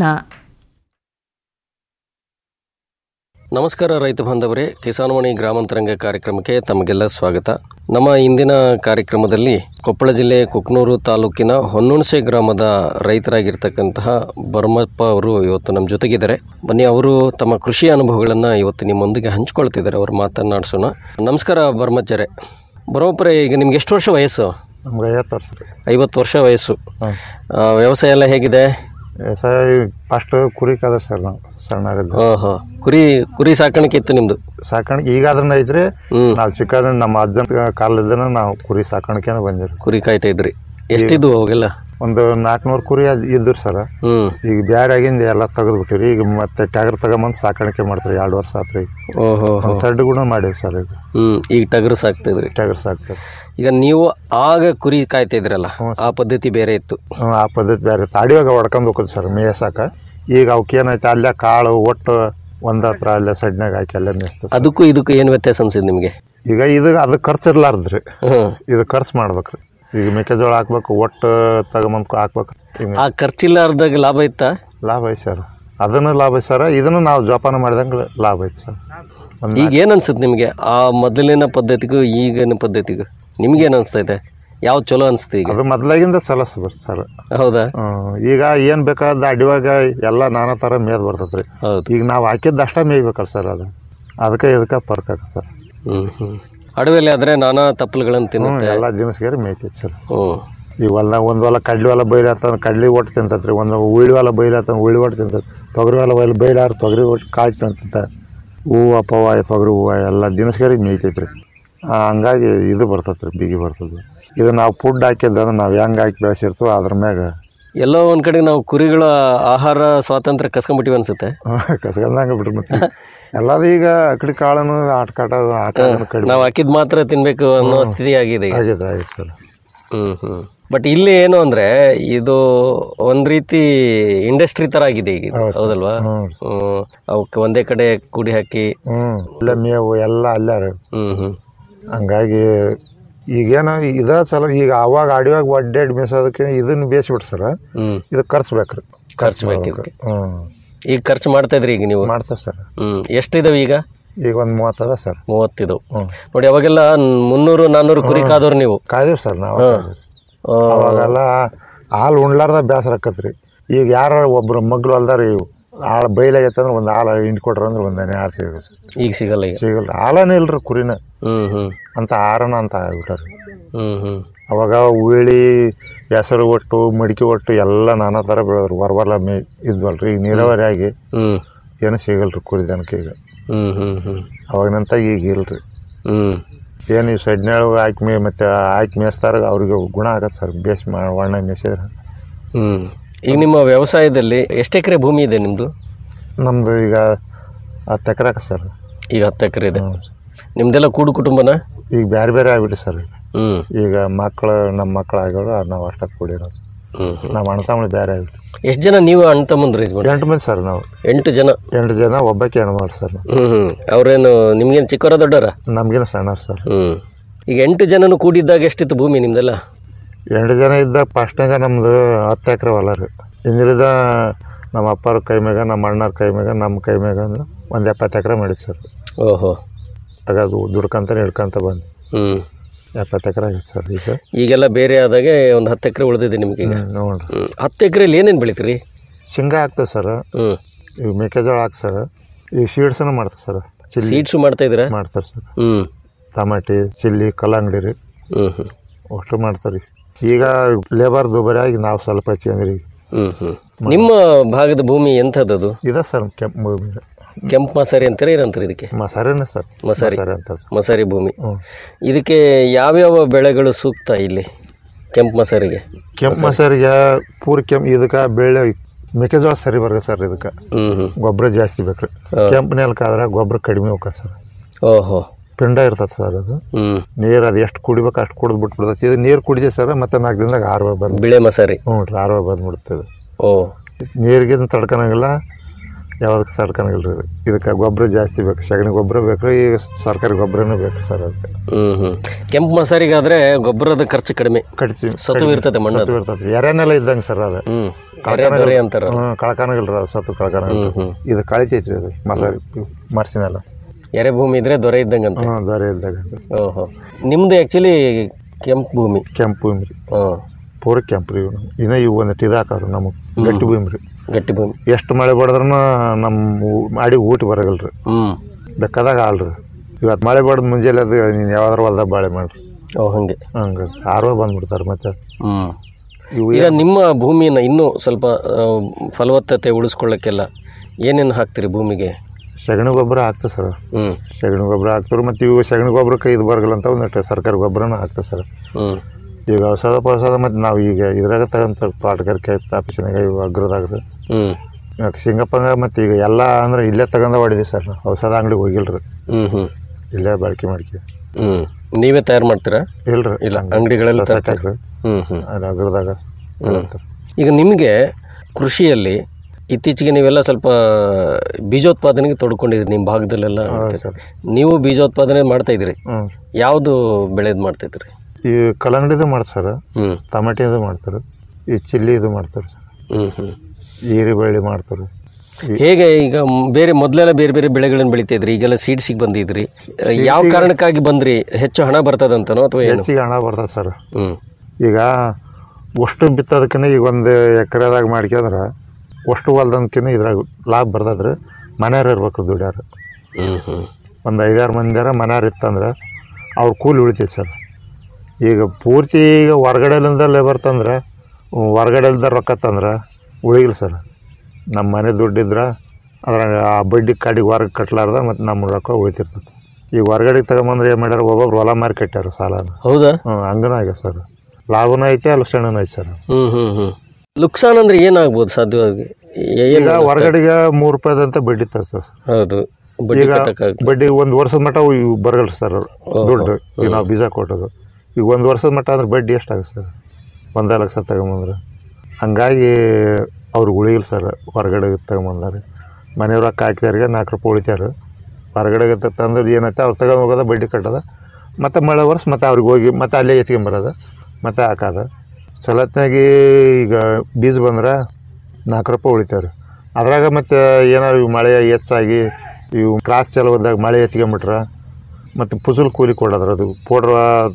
ನಮಸ್ಕಾರ ರೈತ ಬಾಂಧವರೇ ಕಿಸಾನ್ವಾಣಿ ಗ್ರಾಮಾಂತರಂಗ ಕಾರ್ಯಕ್ರಮಕ್ಕೆ ತಮಗೆಲ್ಲ ಸ್ವಾಗತ ನಮ್ಮ ಇಂದಿನ ಕಾರ್ಯಕ್ರಮದಲ್ಲಿ ಕೊಪ್ಪಳ ಜಿಲ್ಲೆ ಕುಕ್ನೂರು ತಾಲೂಕಿನ ಹೊನ್ನುಣಸೆ ಗ್ರಾಮದ ರೈತರಾಗಿರ್ತಕ್ಕಂತಹ ಭರಮಪ್ಪ ಅವರು ಇವತ್ತು ನಮ್ಮ ಜೊತೆಗಿದ್ದಾರೆ ಬನ್ನಿ ಅವರು ತಮ್ಮ ಕೃಷಿ ಅನುಭವಗಳನ್ನು ಇವತ್ತು ನಿಮ್ಮೊಂದಿಗೆ ಹಂಚ್ಕೊಳ್ತಿದ್ದಾರೆ ಅವರು ಮಾತನಾಡಿಸೋಣ ನಮಸ್ಕಾರ ಭರಮಜ್ಜರೆ ಭರಮಪ್ಪರೇ ಈಗ ನಿಮ್ಗೆ ಎಷ್ಟು ವರ್ಷ ವಯಸ್ಸು ನಮ್ಗೆ ಐವತ್ತು ವರ್ಷ ರೀ ಐವತ್ತು ವರ್ಷ ವಯಸ್ಸು ಆ, ವ್ಯವಸಾಯ ಎಲ್ಲ ಹೇಗಿದೆ ವ್ಯವಸಾಯ ಫಸ್ಟ್ ಕುರಿ ಕದ ಸರ್ ನಾವು ಸಣ್ಣರಿದ್ದ ಓಹೋ ಕುರಿ ಕುರಿ ಸಾಕಾಣಿಕೆ ಇತ್ತು ನಿಮ್ದು ಸಾಕಾಣಿಕೆ ಈಗ ಅದನ್ನ ಐತ್ರಿ ನಾವು ಚಿಕ್ಕದ ನಮ್ಮ ಅಜ್ಜನ ಕಾಲದಿಂದ ನಾವು ಕುರಿ ಸಾಕಾಣಿಕೆನ ಬಂದಿರಿ ಕುರಿ ಕಾಯ್ತಾ ಇದ್ರಿ ಎಷ್ಟಿದ್ವು ಅವಾಗೆಲ್ಲ ಒಂದು ನಾಲ್ಕುನೂರು ಕುರಿ ಅದ್ ಇದ್ರಿ ಸರ್ ಈಗ ಬ್ಯಾರೆ ಆಗಿಂದ ಎಲ್ಲ ತೆಗೆದು ಬಿಟ್ಟಿರಿ ಈಗ ಮತ್ತೆ ಟ್ಯಾಗರ್ ತಗೊಂಬಂದು ಸಾಕಾಣಿಕೆ ಮಾಡ್ತೀರಿ ಎರಡು ವರ್ಷ ಆತ್ರಿ ಈಗ ಓಹೋ ಒಂದು ಸೆಡ್ ಕೂಡ ಮಾಡೀವಿ ಸರ್ ಈಗ ಹ್ಮ್ ಈಗ ಟಗರು ಸಾಕ್ತಿದ್ರಿ ಟಗರ್ ಸಾಕ್ತೀವಿ ಈಗ ನೀವು ಆಗ ಕುರಿ ಕಾಯ್ತಾ ಇದ್ರಲ್ಲ ಆ ಪದ್ಧತಿ ಬೇರೆ ಇತ್ತು ಹ್ಮ್, ಆ ಪದ್ಧತಿ ಬೇರೆ ತಾಡಿವಾಗ ಹೊಡ್ಕೊಂಡು ಹೋಗೋದು ಸರ್ ಮೇಯ್ಸಾಕ ಈಗ ಅವಕ್ಕೆ ಏನೈತೆ ಅಲ್ಲೇ ಕಾಳು ಒಟ್ಟು ಒಂದ್ ಹತ್ರ ಅಲ್ಲೇ ಸಡ್ನಾಗ ಹಾಕಿ ಅಲ್ಲೇ ಮೇಯಿಸ್ತದೆ ಅದಕ್ಕೂ ಇದಕ್ಕೂ ಏನು ವ್ಯತ್ಯಾಸ ಅನ್ಸಿದ್ ನಿಮಗೆ ಈಗ ಇದು ಅದು ಖರ್ಚು ಇರ್ಲಾರ್ದ್ರಿ ಹ್ಮ್. ಇದು ಖರ್ಚು ಮಾಡ್ಬೇಕ್ರಿ ಈಗ ಮೆಕ್ಕೆಜೋಳ ಹಾಕ್ಬೇಕು ಒಟ್ಟು ತಗೊಂಬಂದ್ ಹಾಕ್ಬೇಕು ಹಿಂಗ ಆ ಖರ್ಚಿಲ್ಲಾರ್ದಾಗ ಲಾಭ ಇತ್ತಾ ಲಾಭ ಐತೆ ಸರ್ ಅದನ್ನು ಲಾಭ ಐತೆ ಸರ್ ಇದನ್ನು ನಾವು ಜೋಪಾನ ಮಾಡಿದಂಗೆ ಲಾಭ ಐತೆ ಸರ್ ಒಂದು ಈಗ ಏನ್ ಅನ್ಸುತ್ತೆ ನಿಮಗೆ ಆ ಮೊದಲಿನ ಪದ್ಧತಿಗೂ ಈಗಿನ ಪದ್ಧತಿಗೂ ನಿಮ್ಗೇನ್ ಅನ್ಸ್ತೈತೆ ಯಾವ್ದು ಚಲೋ ಅನ್ಸುತ್ತೆ ಈಗ ಅದು ಮೊದ್ಲಾಗಿಂದ ಚಲೋ ಸರ್ ಹೌದಾ ಹ್ಮ್. ಈಗ ಏನ್ ಬೇಕಾದ ಅಡಿವಾಗ ಎಲ್ಲ ನಾನಾ ಥರ ಮೇದ್ ಬರ್ತೈತ್ರಿ ಈಗ ನಾವು ಹಾಕಿದ್ದು ಅಷ್ಟೇ ಮೇಯ್ಬೇಕಲ್ಲ ಸರ್ ಅದು ಅದಕ್ಕೆ ಇದಕ್ಕೆ ಫರ್ಕ್ ಆಗ ಸರ್ ಹ್ಮ್ ಹ್ಮ್ ಅಡವಿಯಲ್ಲಿ ಆದ್ರೆ ನಾನಾ ತಪ್ಪಲುಗಳನ್ನು ಹ್ಞೂ ತಿನ್ನುತ್ತೆ ಎಲ್ಲ ದಿನಸ್ಗೇರಿ ಮೇಯ್ತೈತೆ ಸರ್ ಹ್ಮ್ ಈಗ ಹೊಲ ಒಂದು ಹೊಲ ಕಡ್ಲಿ ಹೊಲ ಬೈಲಾತಂದ್ರೆ ಕಡ್ಲಿ ಒಟ್ಟು ತಿಂತತ್ರಿ ಒಂದು ಉಳ್ಳಿ ಹೊಲ ಬೈಲಾತಂದ್ರೆ ಉಳ್ಳಿ ಒಟ್ಟು ತಿಂತೈತೆ ತೊಗರಿ ಹೊಲ ಬೈಲ್ ಬೈಲಾರ ತೊಗರಿ ಒಟ್ಟು ಕಾಳು ತಿಂತೈತೆ ಹೂವು ಪವ ತೊಗರಿ ಹೂವು ಎಲ್ಲ ದಿನಸ್ಗೇರಿ ಮೇಯ್ತೈತ್ರಿ ಆ, ಹಂಗಾಗಿ ಇದು ಬರ್ತೈತೆ ರೀ ಬಿಗಿ ಬರ್ತದೆ ಇದು ನಾವು ಫುಡ್ ಹಾಕಿದ್ದು ಅಂದ್ರೆ ನಾವು ಹೆಂಗೆ ಹಾಕಿ ಬೆಳೆಸಿರ್ತೀವೋ ಅದ್ರ ಮ್ಯಾಗ ಎಲ್ಲೋ ಒಂದ್ ಕಡೆ ನಾವು ಕುರಿಗಳ ಆಹಾರ ಸ್ವಾತಂತ್ರ್ಯ ಕಸ್ಕೊಂಡ್ಬಿಟ್ಟಿವಿ ಅನ್ಸುತ್ತೆ ಕಸ್ಕೊಂಡಂಗೆ ಬಿಟ್ರಿ ಮತ್ತೆ ಎಲ್ಲದು ಈಗ ಅಕಡಿ ಕಾಳನು ಆಟಕಾಟ ಹಾಕೋದನ್ನು ಕಡಿಮೆ ನಾವು ಹಾಕಿದ್ ಮಾತ್ರ ತಿನ್ಬೇಕು ಅನ್ನೋ ಹ್ಮ್. ಸ್ಥಿತಿ ಆಗಿದೆ ಈಗ ಆಗಿದೆ ಆಗಿದೆ ಸರ್ ಹ್ಮ್ ಹ್ಮ್ ಬಟ್ ಇಲ್ಲಿ ಏನು ಅಂದ್ರೆ ಇದು ಒಂದ್ ರೀತಿ ಇಂಡಸ್ಟ್ರಿ ತರ ಆಗಿದೆ ಈಗ ಇದು. ಹೌದಲ್ವಾ ಹ್ಮ್ ಅವಕ್ಕೆ ಒಂದೇ ಕಡೆ ಕೂಡಿ ಹಾಕಿ ಹ್ಮ್ ಅಲ್ಲೇ ಮೇವು ಎಲ್ಲ ಅಲ್ಲೇ ರೀ ಹ್ಮ್ ಹ್ಮ್ ಹಂಗಾಗಿ ಈಗೇನು ಇದ ಸಲ ಈಗ ಅವಾಗ ಅಡಿವಾಗ ಒಡ್ಡಾಡಿ ಮೇಸೋದಕ್ಕೆ ಇದನ್ನ ಬೇಯಿಸ್ಬಿಟ್ಟು ಸರ್ ಹ್ಮ್ ಇದು ಖರ್ಚ್ಬೇಕ್ರಿ ಖರ್ಚು ಬೇಕು ಮಾಡ್ಬೇಕ್ರಿ. ಹ್ಮ್ ಈಗ ಖರ್ಚು ಮಾಡ್ತಾ ಇದ್ರಿ ಈಗ ನೀವು ಮಾಡ್ತೇವೆ ಸರ್ ಹ್ಮ್ ಎಷ್ಟಿದಾವೆ ಈಗ ಈಗ ಒಂದು ಮೂವತ್ತದ ಸರ್ ಮೂವತ್ತಿದು ನೋಡಿ ಅವಾಗೆಲ್ಲ ಮುನ್ನೂರು ನಾನ್ನೂರು ಕುರಿ ಹ್ಮ್. ಕಾದವ್ರು ನೀವು ಕಾಯ್ದೇವ್ ಸರ್ ನಾವು ಹಾ. ಕಾಯ್ದೇವ್. ಅವಾಗೆಲ್ಲ ಹಾಲು ಉಣ್ಲಾರ್ದ ಬೇಸರ ಆಕತ್ರಿ ಈಗ ಯಾರ ಒಬ್ರು ಮಗ್ಳು ಅಲ್ದಾರ ಇವು ಹಾಲು ಬೈಲಾಗೈತೆ ಅಂದ್ರೆ ಒಂದು ಹಾಲು ಹಿಂಡಿ ಕೊಟ್ರ ಅಂದ್ರೆ ಒಂದು ಯಾರು ಸಿಗಲ್ಲ ಸರ್ ಈಗ ಸಿಗಲ್ಲ ಈಗ ಸಿಗಲ್ಲ ಹಾಲನೇ ಇಲ್ರಿ ಕುರಿನ ಹ್ಮ್ ಹ್ಮ್ ಅಂತ ಆರಣ ಅಂತ ಆಗ್ಬಿಟ್ಟಾರೆ ಹ್ಮ್ ಹ್ಮ್ ಅವಾಗ ಉಳ್ಳಿ ಹೆಸರು ಒಟ್ಟು ಮಡಿಕೆ ಒಟ್ಟು ಎಲ್ಲ ನಾನಾ ಥರ ಬೆಳೆದ್ರು ಬರಬಲ್ಲ ಮೇ ಇದ್ವಲ್ರಿ ಈಗ ನೀರಾವರಿ ಆಗಿ ಹ್ಮ್ ಏನು ಸಿಗಲ್ರಿ ಕುರಿ ದನಕ್ಕೆ ಈಗ ಹ್ಮ್ ಹ್ಮ್ ಹ್ಮ್ ಅವಾಗಿನಂತ ಈಗ ಇಲ್ರಿ ಹ್ಮ್ ಏನು ಈ ಸಡ್ನಾಳು ಹಾಕಿ ಮೇ ಮತ್ತು ಹಾಕಿ ಮೇಯಿಸ್ತಾರ ಅವ್ರಿಗೆ ಗುಣ ಆಗತ್ತೆ ಸರ್ ಬೇಸ್ ಮಾ ಒಣ ಮೇಯಿಸಿದ್ರೆ ಹ್ಮ್ ಈಗ ನಿಮ್ಮ ವ್ಯವಸಾಯದಲ್ಲಿ ಎಷ್ಟು ಎಕರೆ ಭೂಮಿ ಇದೆ ನಿಮ್ದು ನಮ್ಮದು ಈಗ ಹತ್ತು ಎಕರೆ ಆಕ ಸರ್ ಈಗ ಹತ್ತು ಎಕರೆ ಇದೆ ನಿಮ್ದೆಲ್ಲ ಕೂಡು ಕುಟುಂಬನ ಈಗ ಬೇರೆ ಬೇರೆ ಆಗ್ಬಿಟ್ಟು ಸರ್ ಈಗ ಹ್ಮ್ ಈಗ ಮಕ್ಕಳು ನಮ್ಮ ಮಕ್ಕಳು ಆಗ್ಯಾವ ನಾವು ಅಷ್ಟ ಕೂಡಿರೋದು ಹ್ಮ್ ನಮ್ಮ ಅಣ್ಣ ತಮ್ಮಳು ಬೇರೆ ಆಗ್ಬಿಟ್ಟು ಎಷ್ಟು ಜನ ನೀವು ಅಣ್ಣ ತಮ್ಮಂದ್ರಿ ಯಜಮಾನ್ರೆ? ಎಂಟು ಮಂದಿ ಸರ್ ನಾವು ಎಂಟು ಜನ ಎಂಟು ಜನ ಒಬ್ಬಕ್ಕೆ ಹೆಣ್ಣು ಮಾಡಿ ಸರ್ ನಾವು ಹ್ಮ್ ಹ್ಮ್ ಅವ್ರೇನು ನಿಮ್ಗೇನು ಚಿಕ್ಕವರ ದೊಡ್ಡವರ ನಮ್ಗೇನು ಸಣ್ಣ ಸರ್ ಹ್ಮ್ ಈಗ ಎಂಟು ಜನನು ಕೂಡಿದ್ದಾಗ ಎಷ್ಟಿತ್ತು ಭೂಮಿ ನಿಮ್ದೆಲ್ಲ ಎಂಟು ಜನ ಇದ್ದಾಗ ಫಸ್ಟ್ನಾಗ ನಮ್ಮದು ಹತ್ತು ಎಕರೆ ಹೊಲ ರೀ ಹಿಂದಿರಿದ ನಮ್ಮ ಅಪ್ಪರ ಕೈ ಮ್ಯಾಗ ನಮ್ಮ ಅಣ್ಣರ ಕೈ ಮ್ಯಾಗ ನಮ್ಮ ಕೈ ಮ್ಯಾಗ ಅಂದ್ರೆ ಒಂದು ಎಪ್ಪತ್ತು ಎಕರೆ ಮಾಡಿ ಸರ್ ಓಹೋ ಆಗ ಅದು ದುಡ್ಕಂತ ಹಿಡ್ಕಂತ ಬಂದು ಹ್ಮ್ ಎಪ್ಪತ್ತು ಎಕರೆ ಆಗೈತೆ ಸರ್ ಈಗ ಈಗೆಲ್ಲ ಬೇರೆ ಆದಾಗೆ ಒಂದು ಹತ್ತು ಎಕರೆ ಉಳಿದಿದೆ ನಿಮ್ಗೆ ಈಗ ಹ್ಮ್, ನೋಡ್ರಿ ಹ್ಮ್. ಹತ್ತು ಎಕರೆಲಿ ಏನೇನು ಬೆಳಿತೀರಿ ಶೇಂಗಾ ಹಾಕ್ತೇವೆ ಸರ್ ಹ್ಮ್ ಈಗ ಮೆಕ್ಕೆಜೋಳ ಹಾಕ್ತಾರೆ ಸರ್ ಈಗ ಸೀಡ್ಸನ್ನು ಮಾಡ್ತಾರೆ ಸರ್ ಚಿಲ್ಲಿ ಸೀಡ್ಸು ಮಾಡ್ತಾ ಇದ್ದೀರಾ ಮಾಡ್ತಾರೆ ಸರ್ ಹ್ಮ್ ಟಮಾಟಿ ಚಿಲ್ಲಿ ಕಲ್ಲಂಗಡಿ ರೀ ಹ್ಮ್ ಹ್ಮ್ ಅಷ್ಟು ಮಾಡ್ತಾರೆ ಈಗ ಲೇಬರ್ ದುಬಾರಿ ಆಗಿ ನಾವು ಸ್ವಲ್ಪ ಹಚ್ಕೊಂಡ್ರಿ ಹ್ಮ್ ಹ್ಮ್ ನಿಮ್ಮ ಭಾಗದ ಭೂಮಿ ಎಂಥದ್ದು ಇದೆ ಸರ್ ಕೆಂಪು ಭೂಮಿ ಕೆಂಪು ಮಸಾರಿ ಅಂತೀರಾ ಏನಂತೀರಿ ಇದಕ್ಕೆ ಮಸಾರಿನೇ ಸರ್ ಮಸಾರಿ ಮಸಾರಿ ಅಂತಾರೆ ಸರ್ ಮಸಾರಿ ಭೂಮಿ ಹ್ಮ್. ಇದಕ್ಕೆ ಯಾವ್ಯಾವ ಬೆಳೆಗಳು ಸೂಕ್ತ ಇಲ್ಲಿ ಕೆಂಪು ಮಸಾರಿಗೆ ಕೆಂಪು ಮಸಾರಿಗೆ ಪೂರ ಕೆಂಪು ಇದಕ್ಕೆ ಬೆಳೆ ಮೆಕ್ಕೆಜೋಳ ಸರಿ ಬರ್ಗ ಸರ್ ಇದಕ್ಕೆ ಹ್ಮ್ ಹ್ಮ್ ಗೊಬ್ಬರ ಜಾಸ್ತಿ ಬೇಕ್ರಿ ಹಾ. ಕೆಂಪು ನೆಲಕ್ಕಾದ್ರೆ ಗೊಬ್ಬರ ಕಡಿಮೆ ಹೋಗ ಸರ್ ಓಹೋ ಪಿಂಡ ಇರ್ತದೆ ಸರ್ ಅದು ಹ್ಮ್ ನೀರು ಅದು ಎಷ್ಟು ಕುಡಿಬೇಕು ಅಷ್ಟು ಕುಡಿದು ಬಿಟ್ಬಿಡ್ತೈತಿ ಇದು ನೀರು ಕುಡಿದೆ ಸರ್ ಮತ್ತೆ ನಾಲ್ಕು ದಿನದಾಗ ಆರು ಬಂದು ಬಿಳೆ ಮಸಾರಿ ಹ್ಞೂ ರೀ ಆರು ಬಂದ್ಬಿಡ್ತದೆ ಓ ನೀರಿಗಿಂತ ತಡ್ಕೊಳಂಗಿಲ್ಲ ಯಾವುದಕ್ಕೆ ತಡ್ಕೊಳಂಗಿಲ್ಲ ರೀ ಇದಕ್ಕೆ ಗೊಬ್ಬರ ಜಾಸ್ತಿ ಬೇಕು ಸಗಣಿ ಗೊಬ್ಬರ ಬೇಕು ಈಗ ಸರ್ಕಾರಿ ಗೊಬ್ಬರನೂ ಬೇಕು ಸರ್ ಅದಕ್ಕೆ ಹ್ಮ್ ಹ್ಮ್ ಕೆಂಪು ಮಸಾರಿಗಾದ್ರೆ ಗೊಬ್ಬರದ ಖರ್ಚು ಕಡಿಮೆ ಕಟ್ತೀವಿ ಸತು ಇರ್ತದೆ ಮಣ್ಣು ಸತು ಇರ್ತದೆ ಎರೆನೆಲ್ಲ ಇದ್ದಂಗೆ ಸರ್ ಅದು ಹ್ಮ್ ಕಳ್ಕನಾಗಿಲ್ಲ- ಎರೆ ಅಂತಾರ ಹ್ಮ್ ಕಳ್ಕನಾಗಿಲ್ಲ ರೀ ಅದು ಸತು ಕಳ್ಕನಾಗಿಲ್ಲ ಹ್ಮ್, ಹ್ಮ್. ಇದು ಕಳಿತೈತಿ ಅದು ಮಸಾಲೆ ಮರ್ಸಿನೆಲ್ಲ ಎರೆ ಭೂಮಿ ಇದ್ರೆ ದೊರೆ ಇದ್ದಂಗಂತೆ ಹ್ಞೂ ದೊರೆ ಇದ್ದಾಗ ಓಹೋ ನಿಮ್ದು ಆ್ಯಕ್ಚುಲಿ ಕೆಂಪು ಭೂಮಿ ಕೆಂಪು ಭೂಮಿ ರೀ ಹಾಂ ಪೂರ ಕೆಂಪು ರೀ ಇವು ಇನ್ನೂ ಇವು ಒಂದಿಟ್ಟು ಇದಾಕವ್ರಿ ನಮಗೆ ಗಟ್ಟಿ ಭೂಮಿ ರೀ ಗಟ್ಟಿ ಭೂಮಿ ಎಷ್ಟು ಮಳೆ ಬಡಿದ್ರೂ ನಮ್ಮ ಊ- ಮಾಡಿ ಊಟ ಬರಗಲ್ಲ ರೀ ಹ್ಮ್ ಬೇಕಾದಾಗ ಹಾಲ್ರಿ ಇವತ್ತು ಮಳೆ ಬಡ್ದು ಮುಂಜಾನೆ ಅದು ನೀನು ಯಾವ್ದಾರ ಹೊಲ್ದಾಗ ಬಾಳೆ ಮಾಡ್ರಿ ಓ ಹಂಗೆ ಹಂಗೆ ಆರೋ ಬಂದ್ಬಿಡ್ತಾರೆ ಮತ್ತೆ ಹ್ಮ್ ಇವು ಈಗ ನಿಮ್ಮ ಭೂಮಿನ ಇನ್ನೂ ಸ್ವಲ್ಪ ಆ, ಫಲವತ್ತತೆ ಉಳಿಸ್ಕೊಳ್ಳೋಕ್ಕೆಲ್ಲ ಏನೇನು ಹಾಕ್ತೀರಿ ಭೂಮಿಗೆ ಸಗಣಿ ಗೊಬ್ಬರ ಹಾಕ್ತೇವೆ ಸರ್ ಹ್ಮ್ ಸಗಣಿ ಗೊಬ್ಬರ ಹಾಕ್ತಾರೆ ಮತ್ತು ಇವು ಸಗಣಿ ಗೊಬ್ಬರಕ್ಕೆ ಇದು ಬರಗಲ್ಲ ಅಂತ ಒಂದಿಟ್ಟು ಸರ್ಕಾರಿ ಗೊಬ್ಬರನ ಹಾಕ್ತೇವೆ ಸರ್ ಹ್ಮ್ ಈಗ ಔಷಧ ಪೌಷಧ ಮತ್ತು ನಾವು ಈಗ ಇದ್ರಾಗ ತಗೊಂತ ತೋಟಗಾರಿಕೆ ಆಫೀಸಿನಾಗ ಇವು ಅಗ್ರದಾಗ ರೀ ಹ್ಮ್ ಇವಾಗ ಸಿಂಗಪ್ಪಂಗ ಮತ್ತು ಈಗ ಎಲ್ಲ ಅಂದ್ರೆ ಇಲ್ಲೇ ತಗೊಂಡ ಹೊಡಿದೀವಿ ಸರ್ ನಾವು ಔಷಧ ಅಂಗಡಿಗೆ ಹೋಗಿಲ್ರಿ ಹ್ಮ್ ಹ್ಮ್ ಇಲ್ಲೇ ಬಳಕೆ ಮಾಡ್ತೀವಿ ಹ್ಮ್ ನೀವೇ ತಯಾರು ಮಾಡ್ತೀರಾ ಇಲ್ರಿ ಇಲ್ಲ ಅಂಗಡಿಗಳೆಲ್ಲ ಸೊಸೈಟಿ ತರ್ತಾರೆ ರೀ ಹ್ಮ್ ಹ್ಮ್ ಅಲ್ಲಿ ಅಗ್ರದಾಗ ತಗೊಂತಾರೆ. ಈಗ ನಿಮಗೆ ಕೃಷಿಯಲ್ಲಿ ಇತ್ತೀಚೆಗೆ ನೀವೆಲ್ಲ ಸ್ವಲ್ಪ ಬೀಜೋತ್ಪಾದನೆಗೆ ತೊಡ್ಕೊಂಡಿದ್ರಿ ನಿಮ್ಮ ಭಾಗದಲ್ಲೆಲ್ಲ ಹೌದು ಸರ್. ನೀವು ಬೀಜೋತ್ಪಾದನೆ ಮಾಡ್ತಾ ಇದ್ರಿ ಹ್ಮ್. ಯಾವುದು ಬೆಳೆದು ಮಾಡ್ತಾ ಇದ್ರಿ ಈ ಕಲ್ಲಂಗಡಿದು ಮಾಡ್ತಾರೆ ಹ್ಮ್ ಟಮಾಟಿದು ಮಾಡ್ತಾರೆ ಈ ಚಿಲ್ಲಿ ಇದು ಮಾಡ್ತಾರೆ ಸರ್ ಹ್ಮ್ ಹ್ಮ್ ಈರಿ ಬೆಳ್ಳಿ ಮಾಡ್ತಾರೆ ಹೇಗೆ ಈಗ ಮ್- ಬೇರೆ ಮೊದಲೆಲ್ಲ ಬೇರೆ ಬೇರೆ ಬೆಳೆಗಳನ್ನು ಬೆಳಿತಾ ಇದ್ರಿ ಈಗೆಲ್ಲ ಸೀಡ್ಸಿಗೆ ಬಂದಿದ್ರಿ ಯಾವ ಸೀಡ್ಸಿಗೆ- ಕಾರಣಕ್ಕಾಗಿ ಬಂದ್ರಿ ಹೆಚ್ಚು ಹಣ ಬರ್ತದಂತನೋ ಅಥವಾ ಏನು ಹೆಚ್ಚಿಗೆ ಹಣ ಬರ್ತದೆ ಸರ್ ಹ್ಮ್ ಈಗ ಅಷ್ಟು ಬಿತ್ತೋದಕ್ಕಿಂತ ಈಗ ಒಂದು ಎಕರೆದಾಗ ಮಾಡ್ಕೊಂಡ್ರೆ ಅಷ್ಟು ಹೊಲ್ದಂಕಿನ ಇದ್ರಾಗ ಲಾಭ ಬರ್ತದ್ರಿ ಮನೆಯವ್ರು ಇರ್ಬೇಕು ದುಡ್ಯಾರ ಹ್ಮ್ ಹ್ಮ್ ಒಂದು ಐದಾರು ಮಂದಿಯಾರ ಮನೆಯವ್ರು ಇತ್ತಂದ್ರೆ ಅವ್ರ ಕೂಲಿ ಉಳಿತೈತೆ ಸರ್ ಈಗ ಪೂರ್ತಿ ಈಗ ಹೊರ್ಗಡೆಲಿಂದ ಲೇಬರ್ ತಂದ್ರೆ ಹೊರ್ಗಡೆಲಿಂದ ರೊಕ್ಕ ತಂದ್ರೆ ಉಳಿಗಿಲ್ಲ ಸರ್ ನಮ್ಮ ಮನೆ ದುಡ್ಡಿದ್ರೆ ಅದ್ರಾಗ ಆ ಬಡ್ಡಿ ಕಾಡಿಗೆ ಹೊರಗೆ ಕಟ್ಲಾರ್ದ ಮತ್ತು ನಮ್ಮ ರೊಕ್ಕ ಉಳಿತಿರ್ತೈತೆ ಈಗ ಹೊರ್ಗಡೆಗೆ ತಗೊಂಬಂದ್ರೆ ಏನು ಮಾಡ್ಯಾರ ಒಬ್ಬೊಬ್ರು ಹೊಲ ಮಾರಿ ಕಟ್ಟ್ಯಾರ ಸಾಲನ ಹೌದಾ ಹ್ಞೂ ಹಂಗನೂ ಆಗ್ಯಾವ ಸರ್ ಲಾಭನೂ ಐತೆ ಲಕ್ಷಣನೂ ಐತೆ ಸರ್ ಹ್ಮ್ ಹ್ಮ್ ಹ್ಮ್ ಲುಕ್ಸಾನ್ ಅಂದ್ರೆ ಏನಾಗ್ಬೋದು ಸಾಧ್ಯವಾಗಿ ಏ- ಈಗ ಏನು ಹೊರಗಡೆಗೆ ಮೂರು ರೂಪಾಯಿದಂತ ಬಡ್ಡಿ ತರ್ತಾರೆ ಸರ್ ಹೌದು ಬಡ್ಡಿ ಈಗ ಕಟ್ಟಕ್ಕಾಗ ಬಡ್ಡಿ ಒಂದು ವರ್ಷದ ಮಟ್ಟ ಇವು ಬರಗಲ್ಲ ಸರ್ ದುಡ್ಡು ಈಗ ನಾವು ಬೀಜ ಕೊಟ್ಟೋದು ಈಗ ಒಂದು ವರ್ಷದ ಮಟ್ಟ ಅಂದ್ರೆ ಬಡ್ಡಿ ಎಷ್ಟಾಗುತ್ತೆ ಸರ್ ಒಂದೇ ಲಕ್ಷ ತಗೊಂಬಂದ್ರೆ ಹಂಗಾಗಿ ಅವ್ರಿಗೆ ಉಳಿಗಿಲ್ಲ ಸರ್ ಹೊರಗಡೆ ತಗೊಂಬಂದಾರೆ ಮನೆಯವ್ರು ರೊಕ್ಕ ಹಾಕಿದಾರಿಗೆ ನಾಲ್ಕು ರೂಪಾಯಿ ಉಳಿತಾರೆ ಹೊರಗಡೆ ತಂದ್ರೆ ಏನೈತೆ ಅವ್ರು ತಗೊಂಡು ಹೋಗೋದ ಬಡ್ಡಿ ಕಟ್ಟೋದ ಮತ್ತು ಮಳೆ ವರ್ಷ ಮತ್ತು ಅವ್ರಿಗೆ ಹೋಗಿ ಮತ್ತೆ ಅಲ್ಲೇ ಎತ್ಕೊಂಬರೋದು ಮತ್ತೆ ಹಾಕೋದು ಸಲತ್ನಾಗಿ ಈಗ ಬೀಜ ಬಂದ್ರೆ ನಾಲ್ಕು ರೂಪಾಯಿ ಉಳಿತಾರೆ ಅದ್ರಾಗ ಮತ್ತು ಏನಾರು ಇವು ಮಳೆ ಹೆಚ್ಚಾಗಿ ಇವು ಕ್ರಾಸ್ ಚಾಲು ಹೋದಾಗ ಮಳೆ ಎತ್ಕೊಂಬಿಟ್ರೆ ಮತ್ತು ಫುಸುಲ್ ಕೂಲಿ ಕೊಡೋದ್ರ ಅದು ಪೌಡ್ರ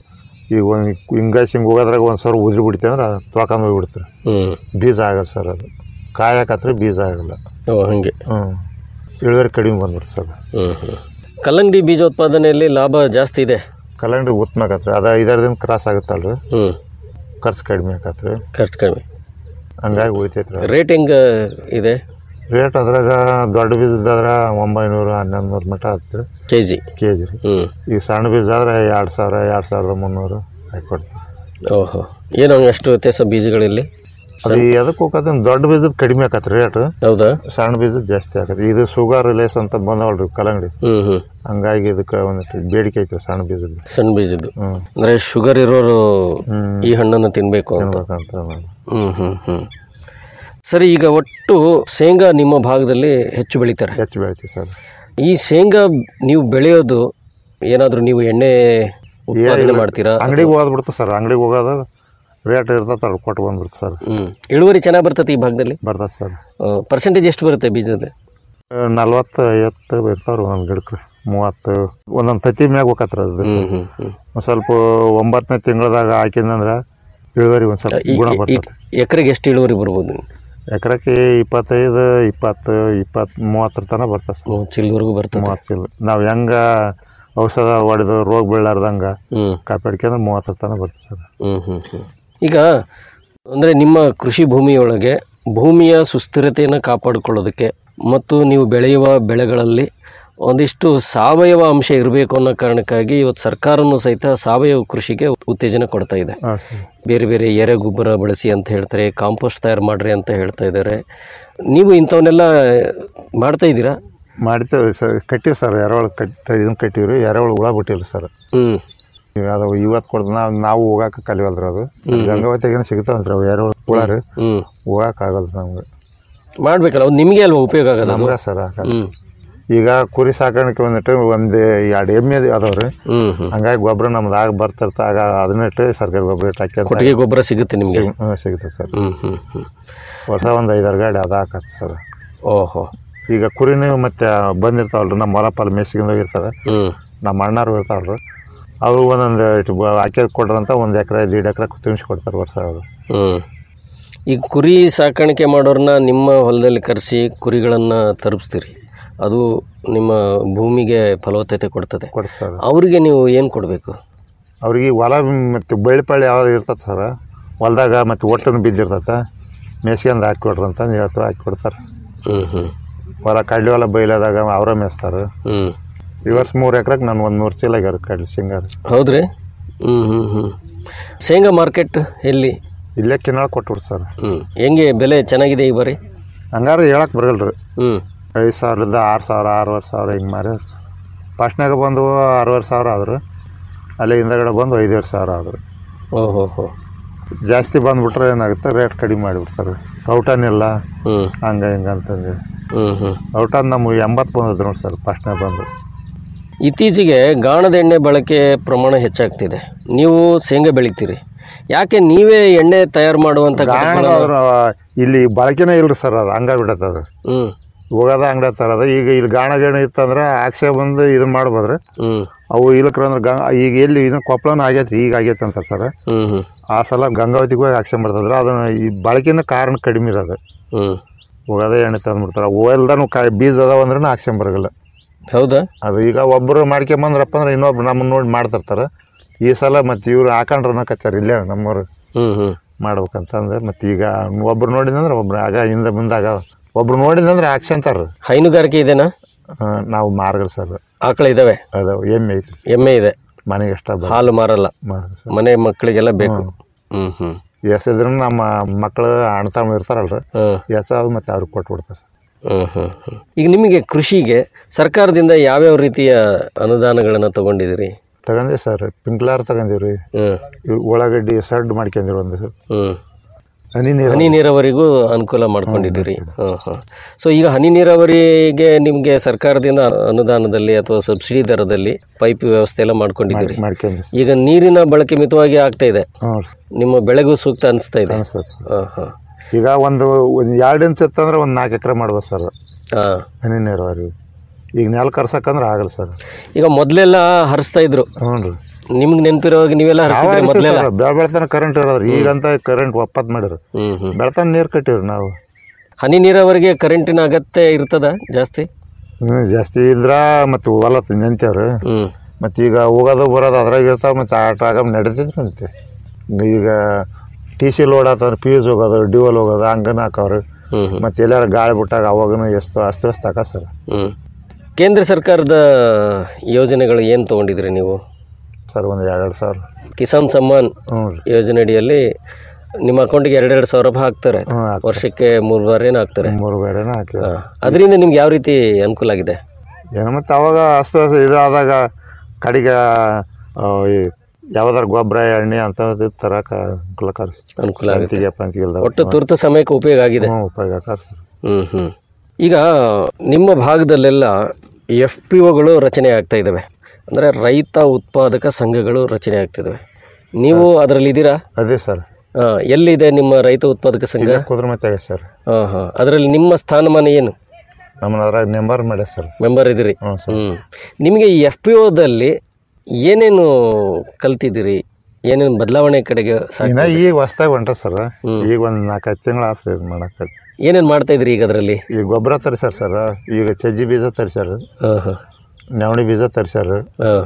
ಈಗ ಒಂದು ಹಿಂಗಾಸಿ ಹಿಂಗೆ ಹೋಗೋದ್ರಾಗ ಒಂದು ಸಾವಿರ ಉದ್ರಿ ಬಿಡ್ತಿ ಅಂದ್ರೆ ತೊಳ್ಕೊಂಡು ಹೋಗ್ಬಿಡ್ತಾರೆ ಹ್ಮ್ ಬೀಜ ಆಗಲ್ಲ ಸರ್ ಅದು ಕಾಯಕತ್ರ ಬೀಜ ಆಗಲ್ಲ ಓ ಹಂಗೆ ಹ್ಞೂ ಇಳುವರಿ ಕಡಿಮೆ ಬಂದ್ಬಿಡ್ತು ಸರ್ ಹ್ಮ್ ಹ್ಮ್ ಕಲ್ಲಂಗಡಿ ಬೀಜೋತ್ಪಾದನೆಯಲ್ಲಿ ಲಾಭ ಜಾಸ್ತಿ ಇದೆ ಕಲ್ಲಂಗಡಿ ಉತ್ತಮ ಆಕತ್ರಿ ಅದು ಐದಾರು ದಿನ ಕ್ರಾಸ್ ಆಗುತ್ತಲ್ರಿ ಹ್ಮ್ ಖರ್ಚು ಕಡಿಮೆ ಆಕತ್ರಿ ಖರ್ಚು ಕಡಿಮೆ ಹಂಗಾಗಿ ಉಳಿತೈತ್ರಿ ರೇಟ್ ಹೆಂಗ ಇದೆ ರೇಟ್ ಅದ್ರಾಗ ದೊಡ್ಡ ಬೀಜದಾದ್ರೆ ಒಂಬೈನೂರು ಹನ್ನೊಂದು ನೂರು ಮಟ್ಟ ಆಗ್ತದೆ ಕೆ ಜಿ ಕೆ ಜಿ ರೀ ಹ್ಮ್ ಈಗ ಸಣ್ಣ ಬೀಜ ಆದ್ರೆ ಎರಡು ಸಾವಿರ ಎರಡು ಸಾವಿರದ ಮುನ್ನೂರು ಹಾಕಿ ಕೊಡ್ತೀವಿ ಓಹೋ ಏನೋ ಎಷ್ಟು ವ್ಯತ್ಯಾಸ ಬೀಜಗಳಲ್ಲಿ ಅದು ಎದಕ್ಕೆ ಹೋಗತ್ತೆ ದೊಡ್ಡ ಬೀಜದ ಕಡಿಮೆ ಆಕತ್ರಿ ರೇಟ್ ಹೌದಾ ಸಣ್ಣ ಬೀಜದ ಜಾಸ್ತಿ ಆಕತ್ರಿ ಇದು ಶುಗರ್ ಲೇಸ್ ಅಂತ ಬಂದವಲ್ರಿ ಕಲ್ಲಂಗಡಿ ಹ್ಮ್ ಹ್ಮ್ ಹಂಗಾಗಿ ಇದಕ್ಕೆ ಒಂದಿಟ್ಟು ಬೇಡಿಕೆ ಐತೆ ಸಣ್ಣ ಬೀಜದ ಸಣ್ಣ ಬೀಜದ್ದು ಹ್ಮ್. ಅಂದ್ರೆ ಶುಗರ್ ಇರೋರು ಈ ಹಣ್ಣನ್ನು ತಿನ್ಬೇಕು ಅಂತ ತಿನ್ಬೇಕಂತ ಹ್ಮ್ ಹ್ಮ್ ಹ್ಮ್ ಸರಿ ಈಗ ಒಟ್ಟು ಶೇಂಗಾ ನಿಮ್ಮ ಭಾಗದಲ್ಲಿ ಹೆಚ್ಚು ಬೆಳೀತಾರೆ ಹೆಚ್ಚು ಬೆಳಿತೀವಿ ಸರ್ ಈ ಶೇಂಗಾ ನೀವು ಬೆಳೆಯೋದು ಏನಾದರೂ ನೀವು ಎಣ್ಣೆ ಉತ್ಪಾದನೆ ಮಾಡ್ತೀರಾ ಅಂಗಡಿಗೆ ಹೋದ್ಬಿಡ್ತು ಸರ್ ಅಂಗಡಿಗೆ ಹೋಗೋದು ರೇಟ್ ಇರ್ತದೆ ಅದು ಕೊಟ್ಟು ಬಂದ್ಬಿಡ್ತು ಸರ್ ಹ್ಮ್ ಇಳುವರಿ ಚೆನ್ನಾಗಿ ಬರ್ತದೆ ಈ ಭಾಗದಲ್ಲಿ ಬರ್ತದೆ ಸರ್ ಪರ್ಸೆಂಟೇಜ್ ಎಷ್ಟು ಬರುತ್ತೆ ಬೀಜದಲ್ಲಿ ನಲ್ವತ್ತು ಐವತ್ತು ಇರ್ತಾವ್ರಿ ಒಂದೊಂದು ಗಿಡಕ್ಕೆ ಮೂವತ್ತು ಒಂದೊಂದು ತತ್ತಿ ಮ್ಯಾಗ ಹೋಗತ್ರ ಅದು ಹ್ಮ್ ಹ್ಮ್ ಹ್ಮ್ ಒಂದು ಸ್ವಲ್ಪ ಒಂಬತ್ತನೇ ತಿಂಗಳದಾಗ ಹಾಕಿದಂದ್ರೆ ಇಳುವರಿ ಒಂದು ಸ್ವಲ್ಪ ಈ- ಗುಣ ಈ- ಬರ್ತದೆ ಎಕರೆಗೆ ಎಷ್ಟು ಇಳುವರಿ ಬರ್ಬೋದು ಎಕರೆಕ್ಕೆ ಇಪ್ಪತ್ತೈದು ಇಪ್ಪತ್ತು ಇಪ್ಪತ್ತು ಮೂವತ್ತರ ತನಕ ಬರ್ತದೆ ಸರ್ ಚಿಲ್ವರೆಗೂ ಬರ್ತದೆ ಮೂವತ್ತು ಚಿಲ್ ನಾವು ಹೆಂಗ ಔಷಧ ಹೊಡೆದು ರೋಗ ಬೀಳಾರ್ದಂಗೆ ಹ್ಮ್ ಕಾಪಾಡ್ಕೊಂಡ್ರೆ ಮೂವತ್ತರ ತನಕ ಬರ್ತದೆ ಸರ್ ಹ್ಮ್ ಹ್ಮ್ ಹ್ಮ್ ಈಗ ಅಂದರೆ ನಿಮ್ಮ ಕೃಷಿ ಭೂಮಿಯೊಳಗೆ ಭೂಮಿಯ ಸುಸ್ಥಿರತೆಯನ್ನು ಕಾಪಾಡಿಕೊಳ್ಳೋದಕ್ಕೆ ಮತ್ತು ನೀವು ಬೆಳೆಯುವ ಬೆಳೆಗಳಲ್ಲಿ ಒಂದಿಷ್ಟು ಸಾವಯವ ಅಂಶ ಇರಬೇಕು ಅನ್ನೋ ಕಾರಣಕ್ಕಾಗಿ ಇವತ್ತು ಸರ್ಕಾರನೂ ಸಹಿತ ಸಾವಯವ ಕೃಷಿಗೆ ಉತ್ತೇಜನ ಕೊಡ್ತಾ ಇದೆ ಹಾಂ ಸರ್ ಬೇರೆ ಬೇರೆ ಎರೆ ಗೊಬ್ಬರ ಬಳಸಿ ಅಂತ ಹೇಳ್ತಾರೆ ಕಾಂಪೋಸ್ಟ್ ತಯಾರು ಮಾಡ್ರಿ ಅಂತ ಹೇಳ್ತಾ ಇದ್ದಾರೆ ನೀವು ಇಂಥವನ್ನೆಲ್ಲ ಮಾಡ್ತಾ ಇದ್ದೀರಾ ಮಾಡ್ತೇವೆ ಸರ್ ಕಟ್ಟಿವಿ ಸರ್ ಎರೆಹುಳ ಕಟ್ಟಿ ಇದನ್ನ ಕಟ್ಟಿವ್ರಿ ಎರೆಹುಳ ಹುಳ ಬಿಟ್ಟಿಲ್ಲ ಸರ್ ಹ್ಮ್ ಅದು ಇವತ್ತು ಕೊಡ್ದು ನಾವು ನಾವು ಹೋಗಾಕ ಕಲಿವಲ್ರಿ ಅದು ಗಂಗಾವತಿಗೇನು ಸಿಗ್ತಾವಂತ್ರಿ ಅವು ಎರೆಹುಳ ಹುಳ ರೀ ಹ್ಮ್ ಹೋಗಾಕ ಆಗಲ್ಲ ನಮ್ಗೆ ಮಾಡ್ಬೇಕಲ್ಲ ಅದು ನಿಮಗೆ ಅಲ್ವಾ ಉಪಯೋಗ ಆಗೋದು ಅದು? ನಮ್ಗೆ ಸರ್ ಆಗಲ್ಲ ಹ್ಮ್ ಈಗ ಕುರಿ ಸಾಕಾಣಿಕೆ ಬಂದಿಟ್ಟು ಒಂದು ಎರಡು ಎಮ್ಮೆ ಅದಾವ್ರಿ ಹ್ಮ್ ಹ್ಮ್ ಹಂಗಾಗಿ ಗೊಬ್ಬರ ನಮ್ದು ಆಗ ಬರ್ತಿರ್ತ ಆಗ ಅದನ್ನಿಟ್ಟು ಸರ್ಕಾರಿ ಗೊಬ್ಬರ ಇಟ್ಟು ಹಾಕಿ ಕೊಟ್ಟಿಗೆ ಗೊಬ್ಬರ ಸಿಗುತ್ತೆ ನಿಮಗೆ ಹ್ಞೂ ಸಿಗುತ್ತೆ ಸರ್ ಹ್ಮ್ ಹ್ಮ್ ಹ್ಮ್ ವರ್ಷ ಒಂದು ಐದಾರು ಗಾಡಿ ಅದು ಹಾಕತ್ತೆ ಸರ್ ಓಹೋ ಈಗ ಕುರಿನೇ ಮತ್ತೆ ಬಂದಿರ್ತಾವಲ್ರಿ ನಮ್ಮ ಹೊಲ ಪಾಲ ಮೇಸ್ಕೊಂಡು ಹೋಗಿರ್ತಾರೆ ಹ್ಮ್ ನಮ್ಮ ಅಣ್ಣಾರು ಇರ್ತಾವ್ರಿ ಅವರು ಒಂದೊಂದು ಇಟ್ಟು ಹಾಕಿ ಕೊಡ್ರಂತ ಒಂದು ಎಕರೆ ದೀಡ್ ಎಕರೆ ತುಂಬಿಸಿ ಕೊಡ್ತಾರೆ ವರ್ಷ ಅವರು ಹ್ಮ್ ಈಗ ಕುರಿ ಸಾಕಾಣಿಕೆ ಮಾಡೋರನ್ನ ನಿಮ್ಮ ಹೊಲದಲ್ಲಿ ಕರೆಸಿ ಕುರಿಗಳನ್ನು ತರಪಿಸ್ತೀರಿ ಅದು ನಿಮ್ಮ ಭೂಮಿಗೆ ಫಲವತ್ತತೆ ಕೊಡ್ತದೆ ಕೊಡ್ತಾರೆ ಅವರಿಗೆ ನೀವು ಏನು ಕೊಡಬೇಕು ಅವ್ರಿಗೆ ಹೊಲ ಮತ್ತು ಬಳ್ಳಿ ಯಾವ್ದು ಇರ್ತದೆ ಸರ್ ಹೊಲ್ದಾಗ ಮತ್ತು ಒಟ್ಟನ್ನು ಬಿದ್ದಿರ್ತತೆ ಮೇಸ್ಕೊಂಡು ಹಾಕಿ ಕೊಡ್ರಿ ಅಂತ ಹೇಳ್ತಾರೆ ಹಾಕಿ ಕೊಡ್ತಾರೆ ಹ್ಮ್ ಹ್ಮ್ ಹೊಲ ಕಡ್ಲಿ ಹೊಲ ಬೈಲಾದಾಗ ಅವರ ಮೇಸ್ತಾರೆ ಹ್ಮ್ ಈ ವರ್ಷ ಮೂರು ಎಕರೆಗೆ ನಾನು ಒಂದು ನೂರು ಚೀಲ ಆಗ್ಯಾರ ಕಡ್ಲಿ ಶೇಂಗಾರ ಹೌದ್ರಿ ಹ್ಮ್ ಹ್ಮ್ ಹ್ಮ್ ಶೇಂಗಾ ಮಾರ್ಕೆಟ್ ಎಲ್ಲಿ ಇಲ್ಲೇ ಕಿನ್ನಾಳ ಕೊಟ್ಬಿಡ್ರಿ ಸರ್ ಹ್ಮ್ ಹೆಂಗೆ ಬೆಲೆ ಚೆನ್ನಾಗಿದೆ ಈ ಬಾರಿ ಹಂಗಾರೆ ಹೇಳಕ್ಕೆ ಬರಲ್ರಿ ಹ್ಮ್ ಐದು ಸಾವಿರದ ಆರು ಸಾವಿರ ಆರೂವರೆ ಸಾವಿರ ಹಿಂಗೆ ಮಾರಿ ಫಸ್ಟ್ನಾಗ ಬಂದು ಆರೂವರೆ ಸಾವಿರ ಆದ್ರು ಅಲ್ಲಿ ಹಿಂದಗಡೆ ಬಂದು ಐದುವರೆ ಸಾವಿರ ಆದ್ರು ಓಹೋ ಹೋ ಜಾಸ್ತಿ ಬಂದ್ಬಿಟ್ರೆ ಏನಾಗುತ್ತೆ ರೇಟ್ ಕಡಿಮೆ ಮಾಡಿಬಿಡ್ತಾರೆ ಔಟನಿಲ್ಲ ಹ್ಮ್ ಹಂಗೆ ಹಿಂಗೆ ಅಂತಂದು ಹ್ಮ್ ಹ್ಮ್ ಔಟನ್ ನಮ್ಮ ಎಂಬತ್ತು ಬಂದದ್ದು ನೋಡಿ ಸರ್ ಫಸ್ಟ್ನಾಗ ಬಂದು ಇತ್ತೀಚೆಗೆ ಗಾಣದ ಎಣ್ಣೆ ಬಳಕೆ ಪ್ರಮಾಣ ಹೆಚ್ಚಾಗ್ತಿದೆ ನೀವು ಶೇಂಗಾ ಬೆಳಿತೀರಿ ಯಾಕೆ ನೀವೇ ಎಣ್ಣೆ ತಯಾರು ಮಾಡುವಂತ ಗಿಡಗಳನ್ನ- ಗಾಣದ ಇಲ್ಲಿ ಬಳಕೆನೇ ಇಲ್ರಿ ಸರ್ ಅದು ಹಂಗ ಬಿಡತ್ತೆ ಅದು ಹ್ಮ್ ಹೋಗೋದ ಅಂಗಡಿ ತರೋದು ಈಗ ಇಲ್ಲಿ ಗಾಣ ಗೀಣ ಇತ್ತಂದ್ರೆ ಆಕ್ಷೆ ಬಂದು ಇದನ್ನ ಮಾಡ್ಬೋದ್ರಿ ಹ್ಮ್ ಅವು ಇಲ್ಲಕ್ರ ಅಂದ್ರೆ ಗಾ ಈಗ ಎಲ್ಲಿ ಇನ್ನು ಕೊಪ್ಪಳನ ಆಗೈತ್ರಿ ಈಗ ಆಗೈತೆ ಅಂತಾರೆ ಸರ್ ಹ್ಮ್ ಹ್ಮ್ ಆ ಸಲ ಗಂಗಾವತಿಗೆ ಹೋಗಿ ಆಕ್ಷನ್ ಬರ್ತದ್ರೆ ಅದನ್ನ ಈ ಬಳಕೆನ ಕಾರಣ ಕಡಿಮೆ ಇರೋದು ಹ್ಮ್ ಹೋಗೋದೇ ಎಣ್ಣೆ ತಂದ್ಬಿಡ್ತಾರೆ ಹೋಲ್ದಾನು ಕಾಯಿ ಬೀಜ ಅದಾವ ಅಂದ್ರೆ ಆಕ್ಷನ್ ಬರಲ್ಲ ಹೌದಾ ಅದು ಈಗ ಒಬ್ಬರು ಮಾಡ್ಕೊಂಬಂದ್ರಪ್ಪ ಅಂದ್ರೆ ಇನ್ನೊಬ್ರು ನಮ್ಮನ್ನ ನೋಡಿ ಮಾಡ್ತಿರ್ತಾರೆ ಈ ಸಲ ಮತ್ತೆ ಇವ್ರು ಹಾಕೊಂಡ್ರು ಅನ್ನಕತ್ತಾರ ಇಲ್ಲೇ ನಮ್ಮವ್ರು ಹ್ಮ್ ಹ್ಮ್ ಮಾಡ್ಬೇಕಂತಂದ್ರೆ ಮತ್ತೆ ಈಗ ಒಬ್ರು ನೋಡಿದಂದ್ರೆ ಒಬ್ರು ಆಗ ಹಿಂದೆ ಮುಂದಾಗ ಒಬ್ರು ನೋಡಿದಂದ್ರೆ ಹಾಕ್ಸಂತಾರ ಹೈನುಗಾರಿಕೆ ಇದೆನಾ ನಾವು ಮಾರ್ಗಲ್ ಸರ್ ಆಕಳ ಇದಾವೆ ಅದಾವ ಎಮ್ಮೆ ಐತಿ ಎಮ್ಮೆ ಇದೆ ಮನೆಗೆ ಅಷ್ಟ ಹಾಲು ಮಾರಲ್ಲ ಮಾರಲ್ಲ ಮನೆ ಮಕ್ಕಳಿಗೆಲ್ಲ ಬೇಕು ಹ್ಮ್ ಹ್ಮ್ ಎಸಿದ್ರು ನಮ್ಮ ಮಕ್ಕಳು ಅಣ್ಣ ತಮ್ಮ ಇರ್ತಾರಲ್ರಿ ಹ್ಮ್ ಎಸ ಅದು ಮತ್ತೆ ಅವ್ರಿಗೆ ಕೊಟ್ಬಿಡ್ತಾರೆ ಹ್ಮ್ ಹ್ಮ್ ಹ್ಮ್. ಈಗ ನಿಮಗೆ ಕೃಷಿಗೆ ಸರ್ಕಾರದಿಂದ ಯಾವ್ಯಾವ ರೀತಿಯ ಅನುದಾನಗಳನ್ನು ತಗೊಂಡಿದ್ದೀರಿ ತಗೊಂಡಿ ಸರ್ ಪಿಂಕ್ಲಾರ್ ತಗೊಂಡಿವ್ರಿ ಹ್ಮ್ ಇವ್ ಉಳ್ಳಾಗಡ್ಡಿ ಸಡ್ ಮಾಡ್ಕೊಂಡಿರಿ ಒಂದು ಹ್ಮ್ ಹನಿ ನೀರು ಹನಿ ನೀರಾವರಿಗೂ ಅನುಕೂಲ ಮಾಡ್ಕೊಂಡಿದ್ದೀರಿ ಹಾಂ ಹಾಂ ಸೊ ಈಗ ಹನಿ ನೀರಾವರಿಗೆ ನಿಮಗೆ ಸರ್ಕಾರದಿಂದ ಅನುದಾನದಲ್ಲಿ ಅಥವಾ ಸಬ್ಸಿಡಿ ದರದಲ್ಲಿ ಪೈಪ್ ವ್ಯವಸ್ಥೆ ಎಲ್ಲ ಮಾಡ್ಕೊಂಡಿದ್ದೀರಿ ಮಾಡ್ಕೊಂಡ್ರಿ ಈಗ ನೀರಿನ ಬಳಕೆ ಮಿತವಾಗಿ ಆಗ್ತಾ ಇದೆ ಹ್ಞೂ ನಿಮ್ಮ ಬೆಳೆಗೂ ಸೂಕ್ತ ಅನಿಸ್ತಾ ಇದೆ ಅನಿಸ್ತದೆ ಸರ್ ಹಾಂ ಹಾಂ ಈಗ ಒಂದು ಒಂದು ಎರಡು ಇಂಚ್ ಇತ್ತಂದ್ರೆ ಒಂದು ನಾಲ್ಕು ಎಕರೆ ಮಾಡ್ಬೋದು ಸರ್ ಹಾಂ ಹನಿ ನೀರಾವರಿ ಈಗ ನೆಲ ಕರ್ಸಕ್ಕಂದ್ರೆ ಆಗಲ್ಲ ಸರ್ ಈಗ ಮೊದಲೆಲ್ಲ ಹರಿಸ್ತಾ ಇದ್ರು ಹ್ಞೂ ರೀ ನಿಮ್ಗೆ ನೆನಪಿರೋವಾಗ ನೀವೆಲ್ಲ ಹರಿಸಿದ್ರಿ ಮೊದಲೆಲ್ಲ ಬೆಳ ಬೆಳ್ತಾನ ಕರೆಂಟ್ ಇರೋದ್ರಿ ಈಗಂತ ಕರೆಂಟ್ ಒಪ್ಪತ್ ಮಾಡಿರಿ ಹ್ಮ್ ಹ್ಮ್ ಬೆಳ್ತಾನ ನೀರು ಕಟ್ಟಿವ್ರಿ ನಾವು ಹನಿ ನೀರಾವರಿಗೆ ಕರೆಂಟಿನ ಅಗತ್ಯ ಇರ್ತದ ಜಾಸ್ತಿ ಹ್ಞೂ ಜಾಸ್ತಿ ಇದ್ರ ಮತ್ತು ಹೊಲ ನಿಂತೇವ್ರಿ ಹ್ಮ್ ಮತ್ತು ಈಗ ಹೋಗೋದು ಬರೋದು ಅದ್ರಾಗ ಇರ್ತಾವ ಮತ್ತು ಆಟ ಆಗ ನಡೀತೈತ್ರಿ ಅಂತೆ ಈಗ ಟಿ ಸಿ ಲೋಡ್ ಆತಂದ್ರೆ ಪೀಸ್ ಹೋಗೋದು ಡ್ಯೂವಲ್ ಹೋಗೋದು ಹಂಗನ ಹಾಕವ್ರಿ ಹ್ಮ್ ಮತ್ತು ಎಲ್ಲಾರು ಗಾಳಿ ಬಿಟ್ಟಾಗ ಅವಾಗನು ಎಷ್ಟು ಅಸ್ತವ್ಯಸ್ತ ಆಕ ಸರ್ ಹ್ಮ್ ಕೇಂದ್ರ ಸರ್ಕಾರದ ಯೋಜನೆಗಳು ಏನು ತಗೊಂಡಿದ್ರಿ ನೀವು ಸರ್ ಒಂದು ಎರಡು ಸಾವಿರ ಕಿಸಾನ್ ಸಮ್ಮಾನ್ ಹ್ಞೂ ಯೋಜನೆ ಅಡಿಯಲ್ಲಿ ನಿಮ್ಮ ಅಕೌಂಟಿಗೆ ಎರಡೆರಡು ಸಾವಿರ ರೂಪಾಯಿ ಹಾಕ್ತಾರೆ ಹ್ಞೂ ಹಾಕ್ತಾರೆ. ವರ್ಷಕ್ಕೆ ಮೂರು ಬಾರಿನ ಹಾಕ್ತಾರೆ ಮೂರು ಬೇರೆನ ಹಾಕಿ ಅದರಿಂದ ನಿಮ್ಗೆ ಯಾವ ರೀತಿ ಅನುಕೂಲ ಆಗಿದೆ ಏನೋ ಮತ್ತು ಅವಾಗ ಅಸ್ತವ್ಯಸ್ತ ಇದಾದಾಗ ಕಡೆಗೆ ಆ, ಈ ಯಾವ್ದಾರ ಗೊಬ್ಬರ ಎಣ್ಣೆ ಅಂತ ತರಕ ಅನುಕೂಲ ಆಕಾರ ಅನುಕೂಲ ಆಗುತ್ತೆ. ಪಂತಿಗೆ ಪಂತಿಗೆ ಇಲ್ದವ. ಒಟ್ಟು ತುರ್ತು ಸಮಯಕ್ಕೆ ಉಪಯೋಗ ಆಗಿದೆ ಹ್ಞೂ ಉಪಯೋಗ ಆಕಾರ ಹ್ಮ್ ಹ್ಮ್ ಈಗ ನಿಮ್ಮ ಭಾಗದಲ್ಲೆಲ್ಲ ಎಫ್ ಪಿ ಒಗಳು ರಚನೆ ಆಗ್ತಾ ಇದ್ದಾವೆ ಅಂದರೆ ರೈತ ಉತ್ಪಾದಕ ಸಂಘಗಳು ರಚನೆ ಆಗ್ತಿದ್ದಾವೆ ನೀವು ಅದರಲ್ಲಿ ಇದ್ದೀರಾ ಅದೇ ಸರ್ ಆ, ಎಲ್ಲಿದೆ ನಿಮ್ಮ ರೈತ ಉತ್ಪಾದಕ ಸಂಘ ಕುದುರೆಮತ್ತಾಗ ಸರ್ ಹಾಂ ಹಾಂ ಅದರಲ್ಲಿ ನಿಮ್ಮ ಸ್ಥಾನಮಾನ ಏನು ನಮ್ಮನ್ನ ಅದ್ರಾಗ ನೆಂಬರ್ ಮಾಡ್ಯ ಸರ್ ಮೆಂಬರ್ ಇದ್ದೀರಿ ಹ್ಞೂ ಸರ್ ಹ್ಞೂ ನಿಮಗೆ ಈ ಎಫ್ ಪಿ ಒದಲ್ಲಿ ಏನೇನು ಕಲ್ತಿದ್ದೀರಿ ಏನೇನು ಬದಲಾವಣೆ ಕಡೆಗೆ ಸಾಕ್ ಇನ್ನ ಈಗ ಹೊಸ್ದಾಗಿ ಹೊಂಟ ಸರ್ ಈಗ ಒಂದು ನಾಲ್ಕೈದು ತಿಂಗಳು ಆತ್ರಿ ಇದು ಮಾಡಕ್ಕೆ ಏನೇನು ಮಾಡ್ತಾ ಇದ್ರಿ ಈಗ ಅದರಲ್ಲಿ ಈಗ ಗೊಬ್ಬರ ತರಿಸ್ಯಾರ ಸರ್ ಈಗ ಚಜ್ಜಿ ಬೀಜ ತರಿಸ್ಯಾರ ಹಾಂ ಹಾಂ ನವಣಿ ಬೀಜ ತರಿಸ್ಯಾರ ಹಾಂ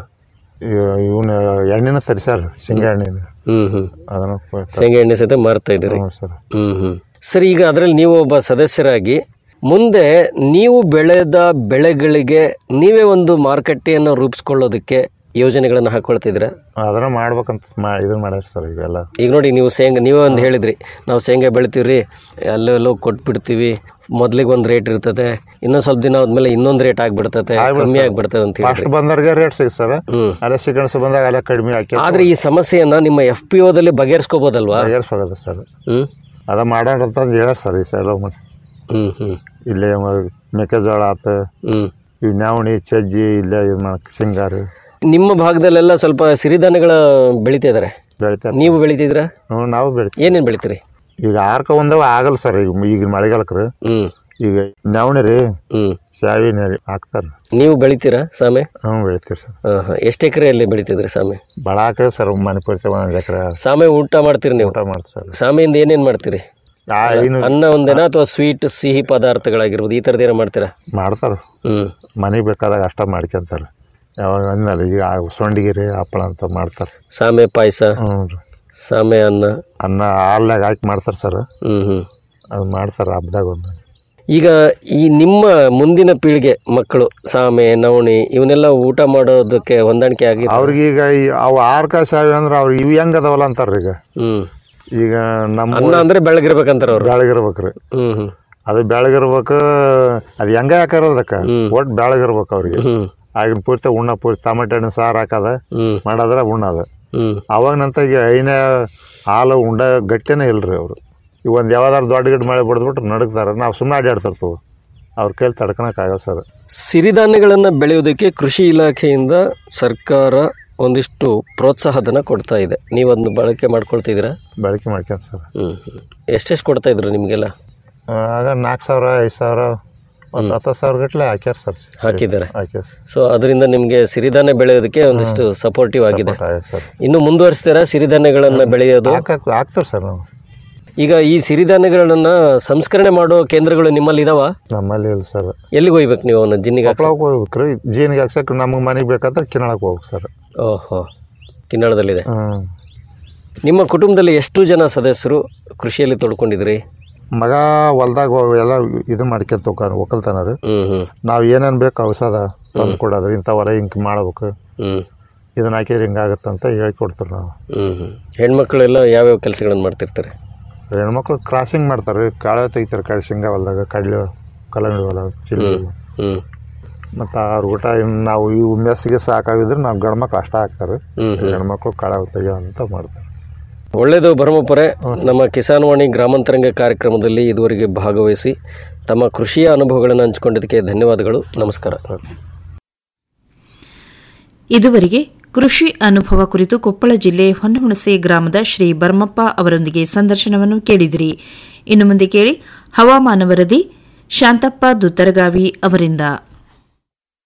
ಇವನ್ನ ಎಣ್ಣೆನ ತರಿಸ್ಯಾರ ಶೇಂಗಾ ಎಣ್ಣೆನ ಹ್ಞೂ ಹ್ಞೂ ಅದನ್ನು ಶೇಂಗಾ ಎಣ್ಣೆ ಸಹಿತ ಮಾರ್ತಾ ಇದ್ದೀರಿ ಹ್ಞೂ ಸರ್ ಹ್ಞೂ ಹ್ಞೂ ಸರಿ ಈಗ ಅದರಲ್ಲಿ ನೀವು ಒಬ್ಬ ಸದಸ್ಯರಾಗಿ ಮುಂದೆ ನೀವು ಬೆಳೆದ ಬೆಳೆಗಳಿಗೆ ನೀವೇ ಒಂದು ಮಾರುಕಟ್ಟೆಯನ್ನು ರೂಪಿಸ್ಕೊಳ್ಳೋದಕ್ಕೆ ಯೋಜನೆಗಳನ್ನು ಹಾಕೊಳ್ತಿದ್ದೀರಾ ಅದನ್ನ ಮಾಡ್ಬೇಕಂತ ಮಾ ಇದನ್ನ ಮಾಡ್ಯಾರ ಸರ್ ಈಗೆಲ್ಲ ಈಗ ನೋಡಿ ನೀವು ಶೇಂಗಾ ನೀವೇ ಒಂದು ಹೇಳಿದ್ರಿ ನಾವು ಶೇಂಗಾ ಬೆಳಿತೀವಿ ರೀ ಅಲ್ಲೆಲ್ಲೋ ಕೊಟ್ಬಿಡ್ತೀವಿ ಮೊದಲಿಗೆ ಒಂದು ರೇಟ್ ಇರ್ತದೆ ಇನ್ನೊಂದು ಸ್ವಲ್ಪ ದಿನ ಆದ್ಮೇಲೆ ಇನ್ನೊಂದು ರೇಟ್ ಆಗ್ಬಿಡ್ತದೆ ಕಮ್ಮಿ ಆಗ್ಬಿಡ್ತದೆ ಅಂತ ಫಸ್ಟ್ ಹೇಳಿ ಬಂದವ್ರಿಗೆ ರೇಟ್ ಸಿಗ್ ಸರ್ ಹ್ಞೂ ಅಲ್ಲೇ ಸಿಗಣಸ ಬಂದಾಗ ಅಲ್ಲೇ ಕಡಿಮೆ ಹಾಕಿ ಆದ್ರೆ ಈ ಸಮಸ್ಯೆಯನ್ನ ನಿಮ್ಮ ಎಫ್ ಪಿ ಓದಲ್ಲಿ ಬಗೆಹರಿಸ್ಕೋಬೋದಲ್ವಾ ಏರ್ಸೋಗದ ಸರ್ ಹ್ಮ್ ಅದ ಮಾಡೋಣ ಅಂತಂದು ಹೇಳ್ಯಾರ ಸರ್ ಈ ಸಲ ಮಾಡಿ ಹ್ಮ್ ಹ್ಮ್ ಇಲ್ಲೇ ಮ- ಮೆಕ್ಕೆಜೋಳ ಆತ ಹ್ಮ್ ಇವ್ ನವಣಿ ಚಜ್ಜಿ ಇಲ್ಲೇ ಇದು ಮಾಡಕ್ ಶೇಂಗಾರು ನಿಮ್ಮ ಭಾಗದಲ್ಲೆಲ್ಲ ಸ್ವಲ್ಪ ಸಿರಿಧಾನ್ಯಗಳ ಬೆಳಿತಾ ಇದಾರೆ ಬೆಳಿತಾರೆ ನೀವು ಬೆಳಿತಿದ್ರಾ ಹ್ಞೂ ನಾವು ಬೆಳಿತೀವಿ ಏನೇನು ಬೆಳಿತೀರಿ ಈಗ ಆರ್ಕ ಒಂದವ ಆಗಲ್ಲ ಸರ್ ಈಗ ಈಗ ಮಳೆಗಾಲಕ್ರಿ ಹ್ಮ್ ಈಗ ನವಣಿ ರೀ ಹ್ಮ್ ಶಾವಿನ ರೀ ಹಾಕ್ತಾರ ನೀವು ಬೆಳಿತೀರಾ ಸಾಮೆ ಹ್ಞೂ ಬೆಳಿತೀರಿ ಸರ್ ಹಾಂ ಹಾಂ ಎಷ್ಟು ಎಕರೆಯಲ್ಲಿ ಬೆಳಿತಿದ್ರಿ ಸಾಮೆ ಭಾಳ ಹಾಕಿ ಸರ್ ಮನೆ ಪೂರ್ತಿ ಒಂದೊಂದು ಎಕರೆ ಸಾಮೆ ಊಟ ಮಾಡ್ತೀರಿ ನೀವು ಊಟ ಮಾಡ್ತೀವಿ ಸರ್ ಸಾಮೆಯಿಂದ ಏನೇನು ಮಾಡ್ತೀರಿ ಆ ಇನ್ನು ಅನ್ನ ಒಂದೇನಾ ಅಥವಾ ಸ್ವೀಟ್ ಸಿಹಿ ಪದಾರ್ಥಗಳಾಗಿರ್ಬೋದು ಈ ಥರದ್ದು ಏನೋ ಮಾಡ್ತೀರಾ ಮಾಡ್ತಾರ ಹ್ಮ್ ಮನೆಗೆ ಬೇಕಾದಾಗ ಅಷ್ಟ ಮಾಡ್ಕೊಂತಾರೆ ಯಾವಾಗ ಅಂದಲ್ಲ ಈಗ ಆ ಸೊಂಡಿಗೆ ರೀ ಹಪ್ಪಳ ಅಂತ ಮಾಡ್ತಾರೆ ಸಾಮೆ ಪಾಯಸ ಹ್ಞೂ ರೀ ಸಾಮೆ ಅನ್ನ ಅನ್ನ ಹಾಲ್ನಾಗ ಹಾಕಿ ಮಾಡ್ತಾರೆ ಸರ್ ಹ್ಮ್ ಹ್ಮ್ ಅದು ಮಾಡ್ತಾರೆ ಹಬ್ದಾಗ ಒಂದು ಈಗ ಈ ನಿಮ್ಮ ಮುಂದಿನ ಪೀಳಿಗೆ ಮಕ್ಕಳು ಸಾಮೆ ನವಣಿ ಇವನ್ನೆಲ್ಲ ಊಟ ಮಾಡೋದಕ್ಕೆ ಹೊಂದಾಣಿಕೆ ಆಗಿ ಅವ್ರಿಗೆ ಈಗ ಈ ಅವು ಆರ್ಕ ಶಾವಿ ಅಂದ್ರೆ ಅವ್ರು ಇವು ಹೆಂಗ್ ಅದಾವಲ್ಲ ಅಂತಾರ್ರಿ ಈಗ ಹ್ಮ್ ಈಗ ನಮ್ಮ ಅನ್ನ ಅಂದ್ರೆ ಬೆಳಗಿರ್ಬೇಕಂತಾರ ಅವ್ರು ಬೆಳಗಿರ್ಬೇಕ್ರಿ ಹ್ಮ್ ಹ್ಮ್ ಅದು ಬೆಳಗಿರ್ಬೇಕು ಅದು ಹೆಂಗ ಹಾಕಾರ ಅದಕ್ಕೆ ಒಟ್ಟು ಬೆಳಗಿರ್ಬೇಕು ಅವ್ರಿಗೆ ಹ್ಮ್ ಆಗಿನ ಪೂರ್ತಿ ಉಣ್ಣ ಪೂರ್ತಿ ಟಮಾಟೆ ಹಣ್ಣು ಸಾರು ಹಾಕದ ಹ್ಮ್ ಮಾಡದ್ರ ಉಣ್ಣದ ಹ್ಮ್ ಅವಾಗ ನಂತರ ಈಗ ಐನೇ ಹಾಲು ಉಂಡ ಗಟ್ಟಿನೇ ಇಲ್ರಿ ಅವರು ಈಗ ಒಂದು ಯಾವ್ದಾರು ದೊಡ್ಡ ಗಿಡ ಮಳೆ ಬಿಡ್ದ್ಬಿಟ್ರೆ ನಡುಕ್ತಾರೆ ನಾವು ಸುಮ್ಮನೆ ಅಡ್ಡಾಡ್ತಿರ್ತೀವಿ ಅವ್ರ ಕೈಲಿ ತಡ್ಕೊಳಕ್ಕಾಗಲ್ಲ ಸರ್ ಸಿರಿಧಾನ್ಯಗಳನ್ನು ಬೆಳೆಯೋದಕ್ಕೆ ಕೃಷಿ ಇಲಾಖೆಯಿಂದ ಸರ್ಕಾರ ಒಂದಿಷ್ಟು ಪ್ರೋತ್ಸಾಹಧನ ಕೊಡ್ತಾ ಇದೆ ನೀವು ಅದನ್ನ ಬಳಕೆ ಮಾಡ್ಕೊಳ್ತಿದ್ದೀರಾ ಬಳಕೆ ಮಾಡ್ಕೊಂತ ಸರ್ ಹ್ಮ್ ಹ್ಮ್ ಎಷ್ಟೆಷ್ಟು ಕೊಡ್ತಾ ಇದ್ರು ನಿಮಗೆಲ್ಲ ಆಗ ನಾಲ್ಕು ಸಾವಿರ ಐದು ಸಾವಿರ ಒಂದು ಹತ್ತು ಸಾವಿರ ಗಟ್ಟಲೆ ಹಾಕ್ಯಾರ ಸರ್ ಹಾಕಿದ್ದಾರೆ ಹಾಕ್ಯಾರ ಸೊ ಅದರಿಂದ ನಿಮಗೆ ಸಿರಿಧಾನ್ಯ ಬೆಳೆಯೋದಕ್ಕೆ ಒಂದಿಷ್ಟು ಸಪೋರ್ಟಿವ್ ಆಗಿದೆ ಸರ್ ಇನ್ನು ಮುಂದುವರಿಸ್ತೀರಾ ಸಿರಿಧಾನ್ಯಗಳನ್ನು ಬೆಳೆಯೋದು ಹಾಕಕ್ ಹಾಕ್ತಾರೆ ಸರ್ ನಾವು ಈಗ ಈ ಸಿರಿಧಾನ್ಯಗಳನ್ನ ಸಂಸ್ಕರಣೆ ಮಾಡೋ ಕೇಂದ್ರಗಳು ನಿಮ್ಮಲ್ಲಿ ಇದಾವ ನಮ್ಮಲ್ಲಿ ಇಲ್ಲ ಸರ್ ಎಲ್ಲಿಗೆ ಹೋಗ್ಬೇಕು ನೀವು ಅವನ್ನ ಜಿನ್ನಿಗೆ ಹಾಕ್ಸಕ್ಕೆ? ಕೊಪ್ಪಳಕ್ಕೆ ಹೋಗ್ಬೇಕ್ರಿ ಜೀನಿಗೆ ಹಾಕ್ಸಕ್ಕೆ ನಮಗೆ ಮನೆಗೆ ಬೇಕಾದ್ರೆ ಕಿನ್ನಳಕ್ಕೆ ಹೋಗ್ಬೇಕು ಸರ್ ಓಹೋ ಕಿನ್ನಾಳದಲ್ಲಿದೆ ಹ್ಞೂ ನಿಮ್ಮ ಕುಟುಂಬದಲ್ಲಿ ಎಷ್ಟು ಜನ ಸದಸ್ಯರು ಕೃಷಿಯಲ್ಲಿ ತೊಡ್ಕೊಂಡಿದ್ರಿ ಮಗ ಹೊಲ್ದಾಗ ಎಲ್ಲ ಇದು ಮಾಡ್ಕೊಂತ ಹೋಗ್ತಾನೆ ಒಕ್ಕಲ್ತಾನ ರೀ ಹ್ಮ್ ಹ್ಮ್ ನಾವು ಏನೇನು ಬೇಕು ಔಷಧ ತಂದು ಕೊಡೋದು ಇಂಥವರ ಹಿಂಗೆ ಮಾಡ್ಬೇಕು ಹ್ಮ್ ಇದನ್ನ ಹಾಕಿದ್ರೆ ಹಿಂಗಾಗತ್ತೆ ಅಂತ ಹೇಳ್ಕೊಡ್ತಾರೆ ನಾವು ಹ್ಮ್ ಹ್ಮ್ ಹೆಣ್ಮಕ್ಳೆಲ್ಲ ಯಾವ್ಯಾವ ಕೆಲಸಗಳನ್ನು ಮಾಡ್ತಿರ್ತಾರೆ ಹೆಣ್ಮಕ್ಳು ಕ್ರಾಸಿಂಗ್ ಮಾಡ್ತಾರೆ ಕಾಳೆ ತೆಗಿತಾರೆ ಕಾಳು ಶೇಂಗಾ ಹೊಲ್ದಾಗ ಕಡಲೆ ಕಲ್ಲಂಗಡಿ ಹೊಲ ಚಿಲ್ಲಿ ಹ್ಮ್ ಹ್ಮ್ ಮತ್ತು ಅವ್ರ ಊಟ ಇನ್ನು ನಾವು ಇವು ಮೆಸ್ಸಿಗೆ ಸಾಕಾಗಿದ್ರೆ ನಾವು ಗಂಡು ಮಕ್ಳು ಅಷ್ಟ ಹಾಕ್ತಾರೆ ಹ್ಮ್ ಹ್ಮ್. ಹೆಣ್ಮಕ್ಳು ಕಾಳೆ ತೆಗಿಯೋ ಅಂತ ಮಾಡ್ತಾರೆ ಒಳ್ಳೆಯದು ಭರಮಪುರೆ ನಮ್ಮ ಕಿಸಾನ್ ವಾಣಿ ಗ್ರಾಮಾಂತರಂಗ ಕಾರ್ಯಕ್ರಮದಲ್ಲಿ ಇದುವರೆಗೆ ಭಾಗವಹಿಸಿ ತಮ್ಮ ಕೃಷಿಯ ಅನುಭವಗಳನ್ನು ಹಂಚಿಕೊಂಡಿದ್ದಕ್ಕೆ ಧನ್ಯವಾದಗಳು ನಮಸ್ಕಾರ ಇದುವರೆಗೆ ಕೃಷಿ ಅನುಭವ ಕುರಿತು ಕೊಪ್ಪಳ ಜಿಲ್ಲೆ ಹೊನ್ನಹುಣಸೆ ಗ್ರಾಮದ ಶ್ರೀ ಬರ್ಮಪ್ಪ ಅವರೊಂದಿಗೆ ಸಂದರ್ಶನವನ್ನು ಕೇಳಿದಿರಿ ಇನ್ನು ಮುಂದೆ ಕೇಳಿ ಹವಾಮಾನ ವರದಿ ಶಾಂತಪ್ಪ ದುತ್ತರಗಾವಿ ಅವರಿಂದ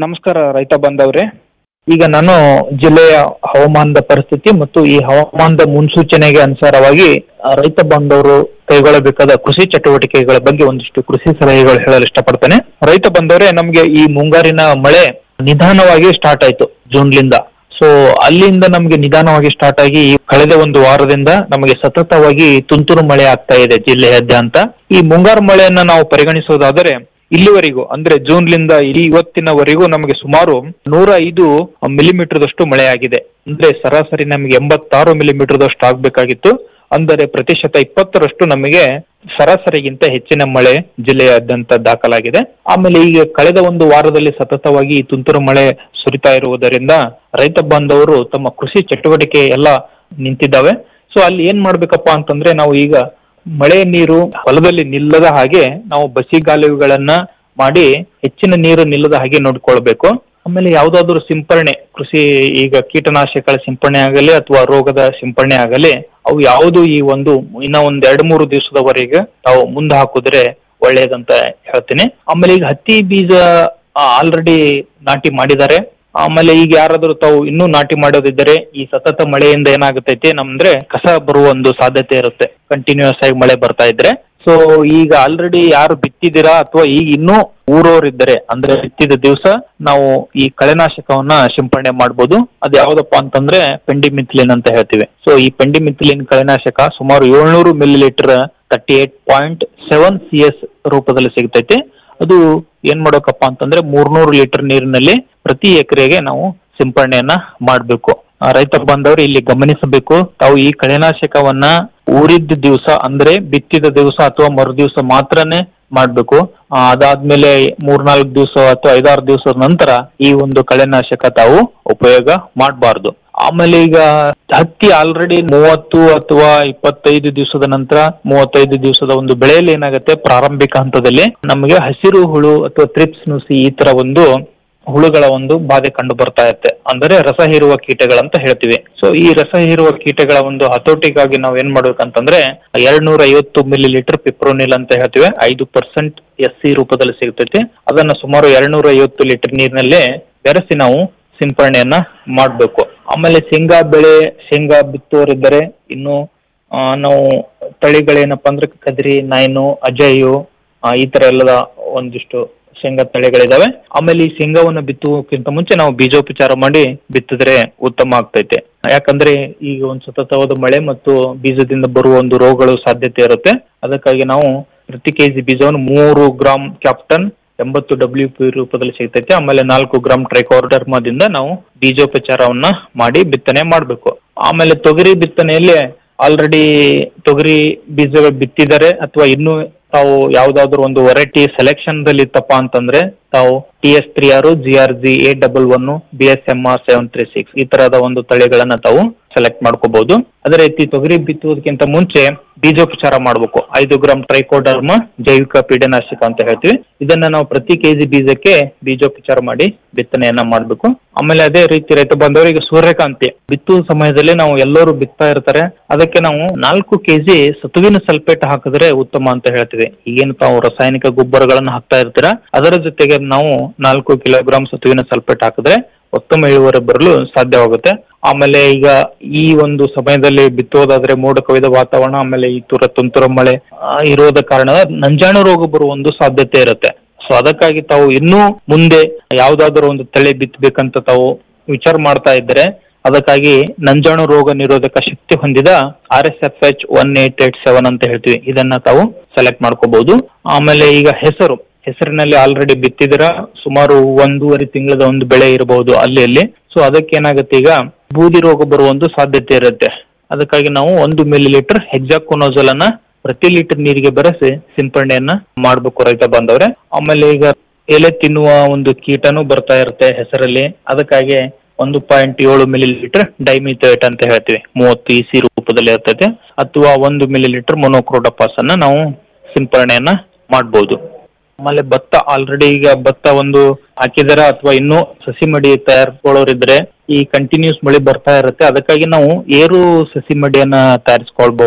ನಮಸ್ಕಾರ ರೈತ ಬಾಂಧವ್ರೆ ಈಗ ನಾನು ಜಿಲ್ಲೆಯ ಹವಾಮಾನದ ಪರಿಸ್ಥಿತಿ ಮತ್ತು ಈ ಹವಾಮಾನದ ಮುನ್ಸೂಚನೆಗೆ ಅನುಸಾರವಾಗಿ ಆ, ರೈತ ಬಾಂಧವರು ಕೈಗೊಳ್ಳಬೇಕಾದ ಕೃಷಿ ಚಟುವಟಿಕೆಗಳ ಬಗ್ಗೆ ಒಂದಿಷ್ಟು ಕೃಷಿ ಸಲಹೆಗಳು ಹೇಳಲು ಇಷ್ಟಪಡ್ತೇನೆ ರೈತ ಬಾಂಧವರೇ ನಮಗೆ ಈ ಮುಂಗಾರಿನ ಮಳೆ ನಿಧಾನವಾಗಿ ಸ್ಟಾರ್ಟ್ ಆಯ್ತು ಜೂನ್ಲಿಂದ ಸೊ ಅಲ್ಲಿಂದ ನಮಗೆ ನಿಧಾನವಾಗಿ ಸ್ಟಾರ್ಟ್ ಆಗಿ ಈ ಕಳೆದ ಒಂದು ವಾರದಿಂದ ನಮಗೆ ಸತತವಾಗಿ ತುಂತುರು ಮಳೆ ಆಗ್ತಾ ಇದೆ ಜಿಲ್ಲೆಯಾದ್ಯಂತ ಈ ಮುಂಗಾರು ಮಳೆಯನ್ನ ನಾವು ಪರಿಗಣಿಸೋದಾದರೆ ಇಲ್ಲಿವರೆಗೂ ಅಂದ್ರೆ ಜೂನ್ಲಿಂದ ಈ ಇವತ್ತಿನವರೆಗೂ ನಮಗೆ ಸುಮಾರು ನೂರ ಐದು ಮಿಲಿಮೀಟರ್ದಷ್ಟು ಮಳೆ ಆಗಿದೆ ಅಂದ್ರೆ ಸರಾಸರಿ ನಮಗೆ ಎಂಬತ್ತಾರು ಮಿಲಿಮೀಟರ್ದಷ್ಟು ಆಗ್ಬೇಕಾಗಿತ್ತು ಅಂದರೆ ಪ್ರತಿಶತ ಇಪ್ಪತ್ತರಷ್ಟು ನಮಗೆ ಸರಾಸರಿಗಿಂತ ಹೆಚ್ಚಿನ ಮಳೆ ಜಿಲ್ಲೆಯಾದ್ಯಂತ ದಾಖಲಾಗಿದೆ ಆಮೇಲೆ ಈಗ ಕಳೆದ ಒಂದು ವಾರದಲ್ಲಿ ಸತತವಾಗಿ ಈ ತುಂತುರು ಮಳೆ ಸುರಿತಾ ಇರುವುದರಿಂದ ರೈತ ಬಾಂಧವರು ತಮ್ಮ ಕೃಷಿ ಚಟುವಟಿಕೆ ಎಲ್ಲ ನಿಂತಿದ್ದಾವೆ ಸೊ ಅಲ್ಲಿ ಏನ್ ಮಾಡ್ಬೇಕಪ್ಪ ಅಂತಂದ್ರೆ ನಾವು ಈಗ ಮಳೆ ನೀರು ಹೊಲದಲ್ಲಿ ನಿಲ್ಲದ ಹಾಗೆ ನಾವು ಬಸಿಗಾಲುವೆಗಳನ್ನ ಮಾಡಿ ಹೆಚ್ಚಿನ ನೀರು ನಿಲ್ಲದ ಹಾಗೆ ನೋಡ್ಕೊಳ್ಬೇಕು ಆಮೇಲೆ ಯಾವ್ದಾದ್ರು ಸಿಂಪರಣೆ ಕೃಷಿ ಈಗ ಕೀಟನಾಶಕಗಳ ಸಿಂಪರಣೆ ಆಗಲಿ ಅಥವಾ ರೋಗದ ಸಿಂಪರಣೆ ಆಗಲಿ ಅವು ಯಾವುದು ಈ ಒಂದು ಇನ್ನ ಒಂದ್ ಎರಡ್ ಮೂರು ದಿವಸದವರೆಗೆ ತಾವು ಮುಂದೆ ಹಾಕಿದ್ರೆ ಒಳ್ಳೇದಂತ ಹೇಳ್ತೀನಿ ಆಮೇಲೆ ಈಗ ಹತ್ತಿ ಬೀಜ ಆಲ್ರೆಡಿ ನಾಟಿ ಮಾಡಿದ್ದಾರೆ ಆಮೇಲೆ ಈಗ ಯಾರಾದ್ರೂ ತಾವು ಇನ್ನೂ ನಾಟಿ ಮಾಡೋದಿದ್ದರೆ ಈ ಸತತ ಮಳೆಯಿಂದ ಏನಾಗುತ್ತೈತಿ ನಮ್ದ್ರೆ ಕಸ ಬರುವ ಒಂದು ಸಾಧ್ಯತೆ ಇರುತ್ತೆ ಕಂಟಿನ್ಯೂಸ್ ಆಗಿ ಮಳೆ ಬರ್ತಾ ಇದ್ರೆ ಸೊ ಈಗ ಆಲ್ರೆಡಿ ಯಾರು ಬಿತ್ತಿದ್ದೀರಾ ಅಥವಾ ಈಗ ಇನ್ನೂ ಊರೋರಿದ್ದರೆ ಅಂದ್ರೆ ಬಿತ್ತಿದ ದಿವಸ ನಾವು ಈ ಕಳೆನಾಶಕವನ್ನ ಸಿಂಪರಣೆ ಮಾಡ್ಬೋದು ಅದು ಯಾವ್ದಪ್ಪ ಅಂತಂದ್ರೆ ಪೆಂಡಿಮಿಥಿಲಿನ್ ಅಂತ ಹೇಳ್ತೀವಿ ಸೊ ಈ ಪೆಂಡಿಮಿಥಿಲಿನ್ ಕಳೆನಾಶಕ ಸುಮಾರು ಏಳ್ನೂರು millilitre thirty eight point seven C S ರೂಪದಲ್ಲಿ ಸಿಗ್ತೈತಿ ಅದು ಏನ್ ಮಾಡ್ಬೇಕಪ್ಪ ಅಂತಂದ್ರೆ ಮೂರ್ನೂರು ಲೀಟರ್ ನೀರಿನಲ್ಲಿ ಪ್ರತಿ ಎಕರೆಗೆ ನಾವು ಸಿಂಪರಣೆಯನ್ನ ಮಾಡಬೇಕು ರೈತ ಬಾಂಧವರು ಇಲ್ಲಿ ಗಮನಿಸಬೇಕು ತಾವು ಈ ಕಳೆನಾಶಕವನ್ನ ಊರಿದ್ದ ದಿವಸ ಅಂದ್ರೆ ಬಿತ್ತಿದ ದಿವಸ ಅಥವಾ ಮರು ದಿವಸ ಮಾತ್ರನೇ ಮಾಡ್ಬೇಕು ಆ, ಅದಾದ್ಮೇಲೆ ಮೂರ್ನಾಲ್ಕು ದಿವಸ ಅಥವಾ ಐದಾರು ದಿವಸದ ನಂತರ ಈ ಒಂದು ಕಳೆನಾಶಕ ತಾವು ಉಪಯೋಗ ಮಾಡಬಾರ್ದು ಆಮೇಲೆ ಈಗ ಹತ್ತಿ ಆಲ್ರೆಡಿ ಮೂವತ್ತು ಅಥವಾ ಇಪ್ಪತ್ತೈದು ದಿವಸದ ನಂತರ ಮೂವತ್ತೈದು ದಿವಸದ ಒಂದು ಬೆಳೆಯಲ್ಲಿ ಏನಾಗುತ್ತೆ ಪ್ರಾರಂಭಿಕ ಹಂತದಲ್ಲಿ ನಮಗೆ ಹಸಿರು ಹುಳು ಅಥವಾ ತ್ರಿಪ್ಸ್ ನುಸಿ ಈ ತರ ಒಂದು ಹುಳುಗಳ ಒಂದು ಬಾಧೆ ಕಂಡು ಬರ್ತಾ ಇರುತ್ತೆ ಅಂದರೆ ರಸ ಹೀರುವ ಕೀಟಗಳಂತ ಹೇಳ್ತೀವಿ ಸೊ ಈ ರಸ ಹೀರುವ ಕೀಟಗಳ ಒಂದು ಹತೋಟಿಗಾಗಿ ನಾವು ಏನ್ ಮಾಡ್ಬೇಕಂತಂದ್ರೆ ಎರಡ್ ನೂರ ಐವತ್ತು ಮಿಲಿ ಲೀಟರ್ ಪಿಪ್ರೋನಿಲ್ ಅಂತ ಹೇಳ್ತೀವಿ ಐದು ಪರ್ಸೆಂಟ್ ಎಸ್ ಸಿ ರೂಪದಲ್ಲಿ ಸಿಗ್ತೈತಿ ಅದನ್ನ ಸುಮಾರು ಎರಡ್ ನೂರ ಐವತ್ತು ಲೀಟರ್ ನೀರಿನಲ್ಲೇ ಬೆರೆಸಿ ನಾವು ಸಿಂಪರಣೆಯನ್ನ ಮಾಡಬೇಕು ಆಮೇಲೆ ಶೇಂಗಾ ಬೆಳೆ ಶೇಂಗಾ ಬಿತ್ತುವರಿದ್ದರೆ ಇನ್ನು ಆ, ನಾವು ತಳಿಗಳೇನಪ್ಪ ಅಂದ್ರೆ ಕದ್ರಿ ನೈನು ಅಜಯ್ಯು ಆ, ಈ ತರ ಎಲ್ಲದ ಒಂದಿಷ್ಟು ಶೇಂಗಾ ತಳಿಗಳಿದಾವೆ ಆಮೇಲೆ ಈ ಶೇಂಗಾವನ್ನ ಬಿತ್ತುವಕ್ಕಿಂತ ಮುಂಚೆ ನಾವು ಬೀಜೋಪಚಾರ ಮಾಡಿ ಬಿತ್ತಿದ್ರೆ ಉತ್ತಮ ಆಗ್ತೈತೆ ಯಾಕಂದ್ರೆ ಈಗ ಒಂದು ಸತತವಾದ ಮಳೆ ಮತ್ತು ಬೀಜದಿಂದ ಬರುವ ಒಂದು ರೋಗಗಳು ಸಾಧ್ಯತೆ ಇರುತ್ತೆ ಅದಕ್ಕಾಗಿ ನಾವು ಪ್ರತಿ ಕೆಜಿ ಬೀಜವನ್ನು ಮೂರು ಗ್ರಾಮ್ ಕ್ಯಾಪ್ಟನ್ ಎಂಬತ್ತು ಡಬ್ಲ್ಯೂ ಪಿ ರೂಪದಲ್ಲಿ ಸಿಗ್ತೈತೆ ಆಮೇಲೆ ನಾಲ್ಕು ಗ್ರಾಮ್ ಟ್ರೈಕೋಡರ್ಮಾದಿಂದ ನಾವು ಬೀಜೋಪಚಾರವನ್ನ ಮಾಡಿ ಬಿತ್ತನೆ ಮಾಡಬೇಕು ಆಮೇಲೆ ತೊಗರಿ ಬಿತ್ತನೆಯಲ್ಲಿ ಆಲ್ರೆಡಿ ತೊಗರಿ ಬೀಜಗಳು ಬಿತ್ತಿದ್ದಾರೆ ಅಥವಾ ಇನ್ನೂ ತಾವು ಯಾವ್ದಾದ್ರು ಒಂದು ವೆರೈಟಿ ಸೆಲೆಕ್ಷನ್ ದಲ್ಲಿ ಇತ್ತಪ್ಪ ಅಂತಂದ್ರೆ ತಾವು ಟಿ ಎಸ್ ತ್ರೀ ಆರು G R G eight double one B S M R seven three six ಈ ತರಹದ ಒಂದು ತಳಿಗಳನ್ನ ತಾವು ಸೆಲೆಕ್ಟ್ ಮಾಡ್ಕೋಬಹುದು ಅದೇ ರೀತಿ ತೊಗರಿ ಬಿತ್ತುವುದಕ್ಕಿಂತ ಮುಂಚೆ ಬೀಜೋಪಚಾರ ಮಾಡಬೇಕು ಐದು ಗ್ರಾಮ್ ಟ್ರೈಕೋಡರ್ಮ ಜೈವಿಕ ಪೀಡನಾಶಕ ಅಂತ ಹೇಳ್ತೀವಿ ಇದನ್ನ ನಾವು ಪ್ರತಿ ಕೆಜಿ ಬೀಜಕ್ಕೆ ಬೀಜೋಪಚಾರ ಮಾಡಿ ಬಿತ್ತನೆಯನ್ನ ಮಾಡಬೇಕು ಆಮೇಲೆ ಅದೇ ರೀತಿ ರೈತ ಬಾಂಧವರಿಗೆ ಸೂರ್ಯಕಾಂತಿ ಬಿತ್ತುವ ಸಮಯದಲ್ಲಿ ನಾವು ಎಲ್ಲರೂ ಬಿತ್ತಾ ಇರ್ತಾರೆ ಅದಕ್ಕೆ ನಾವು ನಾಲ್ಕು ಕೆಜಿ ಸತುವಿನ ಸಲ್ಫೇಟ್ ಹಾಕಿದ್ರೆ ಉತ್ತಮ ಅಂತ ಹೇಳ್ತೀವಿ ಈಗೇನು ತಾವು ರಾಸಾಯನಿಕ ಗೊಬ್ಬರಗಳನ್ನ ಹಾಕ್ತಾ ಇರ್ತೀರಾ ಅದರ ಜೊತೆಗೆ ನಾವು ನಾಲ್ಕು ಕಿಲೋಗ್ರಾಂ ಸತುವಿನ ಸಲ್ಫೇಟ್ ಹಾಕಿದ್ರೆ ಉತ್ತಮ ಇಳುವರಿ ಬರಲು ಸಾಧ್ಯವಾಗುತ್ತೆ ಆಮೇಲೆ ಈಗ ಈ ಒಂದು ಸಮಯದಲ್ಲಿ ಬಿತ್ತೋದಾದ್ರೆ ಮೋಡ ಕವಿದ ವಾತಾವರಣ ಆಮೇಲೆ ಈ ತುರ ತುಂತುರ ಮಳೆ ಆ, ಇರೋದ ಕಾರಣ ನಂಜಾಣು ರೋಗ ಬರುವ ಒಂದು ಸಾಧ್ಯತೆ ಇರುತ್ತೆ ಸೊ ಅದಕ್ಕಾಗಿ ತಾವು ಇನ್ನೂ ಮುಂದೆ ಯಾವ್ದಾದ್ರು ಒಂದು ತಳಿ ಬಿತ್ತಬೇಕಂತ ತಾವು ವಿಚಾರ ಮಾಡ್ತಾ ಇದ್ರೆ ಅದಕ್ಕಾಗಿ ನಂಜಾಣು ರೋಗ ನಿರೋಧಕ ಶಕ್ತಿ ಹೊಂದಿದ R S F H one eight eight seven ಅಂತ ಹೇಳ್ತೀವಿ ಇದನ್ನ ತಾವು ಸೆಲೆಕ್ಟ್ ಮಾಡ್ಕೋಬಹುದು ಆಮೇಲೆ ಈಗ ಹೆಸರು ಹೆಸರಿನಲ್ಲಿ ಆಲ್ರೆಡಿ ಬಿತ್ತಿದಿರ ಸುಮಾರು ಒಂದೂವರೆ ತಿಂಗಳದ ಒಂದು ಬೆಳೆ ಇರಬಹುದು ಅಲ್ಲಿ ಅಲ್ಲಿ ಸೊ ಅದಕ್ಕೆ ಏನಾಗುತ್ತೆ ಈಗ ಬೂದಿ ರೋಗ ಬರುವ ಒಂದು ಸಾಧ್ಯತೆ ಇರುತ್ತೆ ಅದಕ್ಕಾಗಿ ನಾವು ಒಂದು ಮಿಲಿ ಲೀಟರ್ ಹೆಕ್ಸಾಕೋನೋಜಲ್ ಅನ್ನ ಪ್ರತಿ ಲೀಟರ್ ನೀರಿಗೆ ಬೆರೆಸಿ ಸಿಂಪರಣೆಯನ್ನ ಮಾಡ್ಬೇಕು ರೈತ ಬಾಂಧವ್ರೆ ಆಮೇಲೆ ಈಗ ಎಲೆ ತಿನ್ನುವ ಒಂದು ಕೀಟನೂ ಬರ್ತಾ ಇರುತ್ತೆ ಹೆಸರಲ್ಲಿ ಅದಕ್ಕಾಗಿ ಒಂದು ಪಾಯಿಂಟ್ ಏಳು ಮಿಲಿ ಲೀಟರ್ ಡೈಮಿಥೇಟ್ ಅಂತ ಹೇಳ್ತೀವಿ ಮೂವತ್ತು ಇ ಸಿ ರೂಪದಲ್ಲಿ ಇರ್ತೈತೆ ಅಥವಾ ಒಂದು ಮಿಲಿ ಲೀಟರ್ ಮೊನೋಕ್ರೋಟಪಾಸ್ ಅನ್ನ ನಾವು ಸಿಂಪರಣೆಯನ್ನ ಮಾಡ್ಬೋದು ಆಮೇಲೆ ಭತ್ತ ಆಲ್ರೆಡಿ ಈಗ ಭತ್ತ ಒಂದು ಹಾಕಿದಾರ ಅಥವಾ ಇನ್ನೂ ಸಸಿ ಮಡಿ ತಯಾರಿಸ್ಕೊಳ್ಳೋರಿದ್ರೆ ಈ ಕಂಟಿನ್ಯೂಸ್ ಮಳೆ ಬರ್ತಾ ಇರುತ್ತೆ ಅದಕ್ಕಾಗಿ ನಾವು ಏರು ಸಸಿ ಮಡಿಯನ್ನ ತಯಾರಿಸ್ಕೊಳ್ಬಹುದು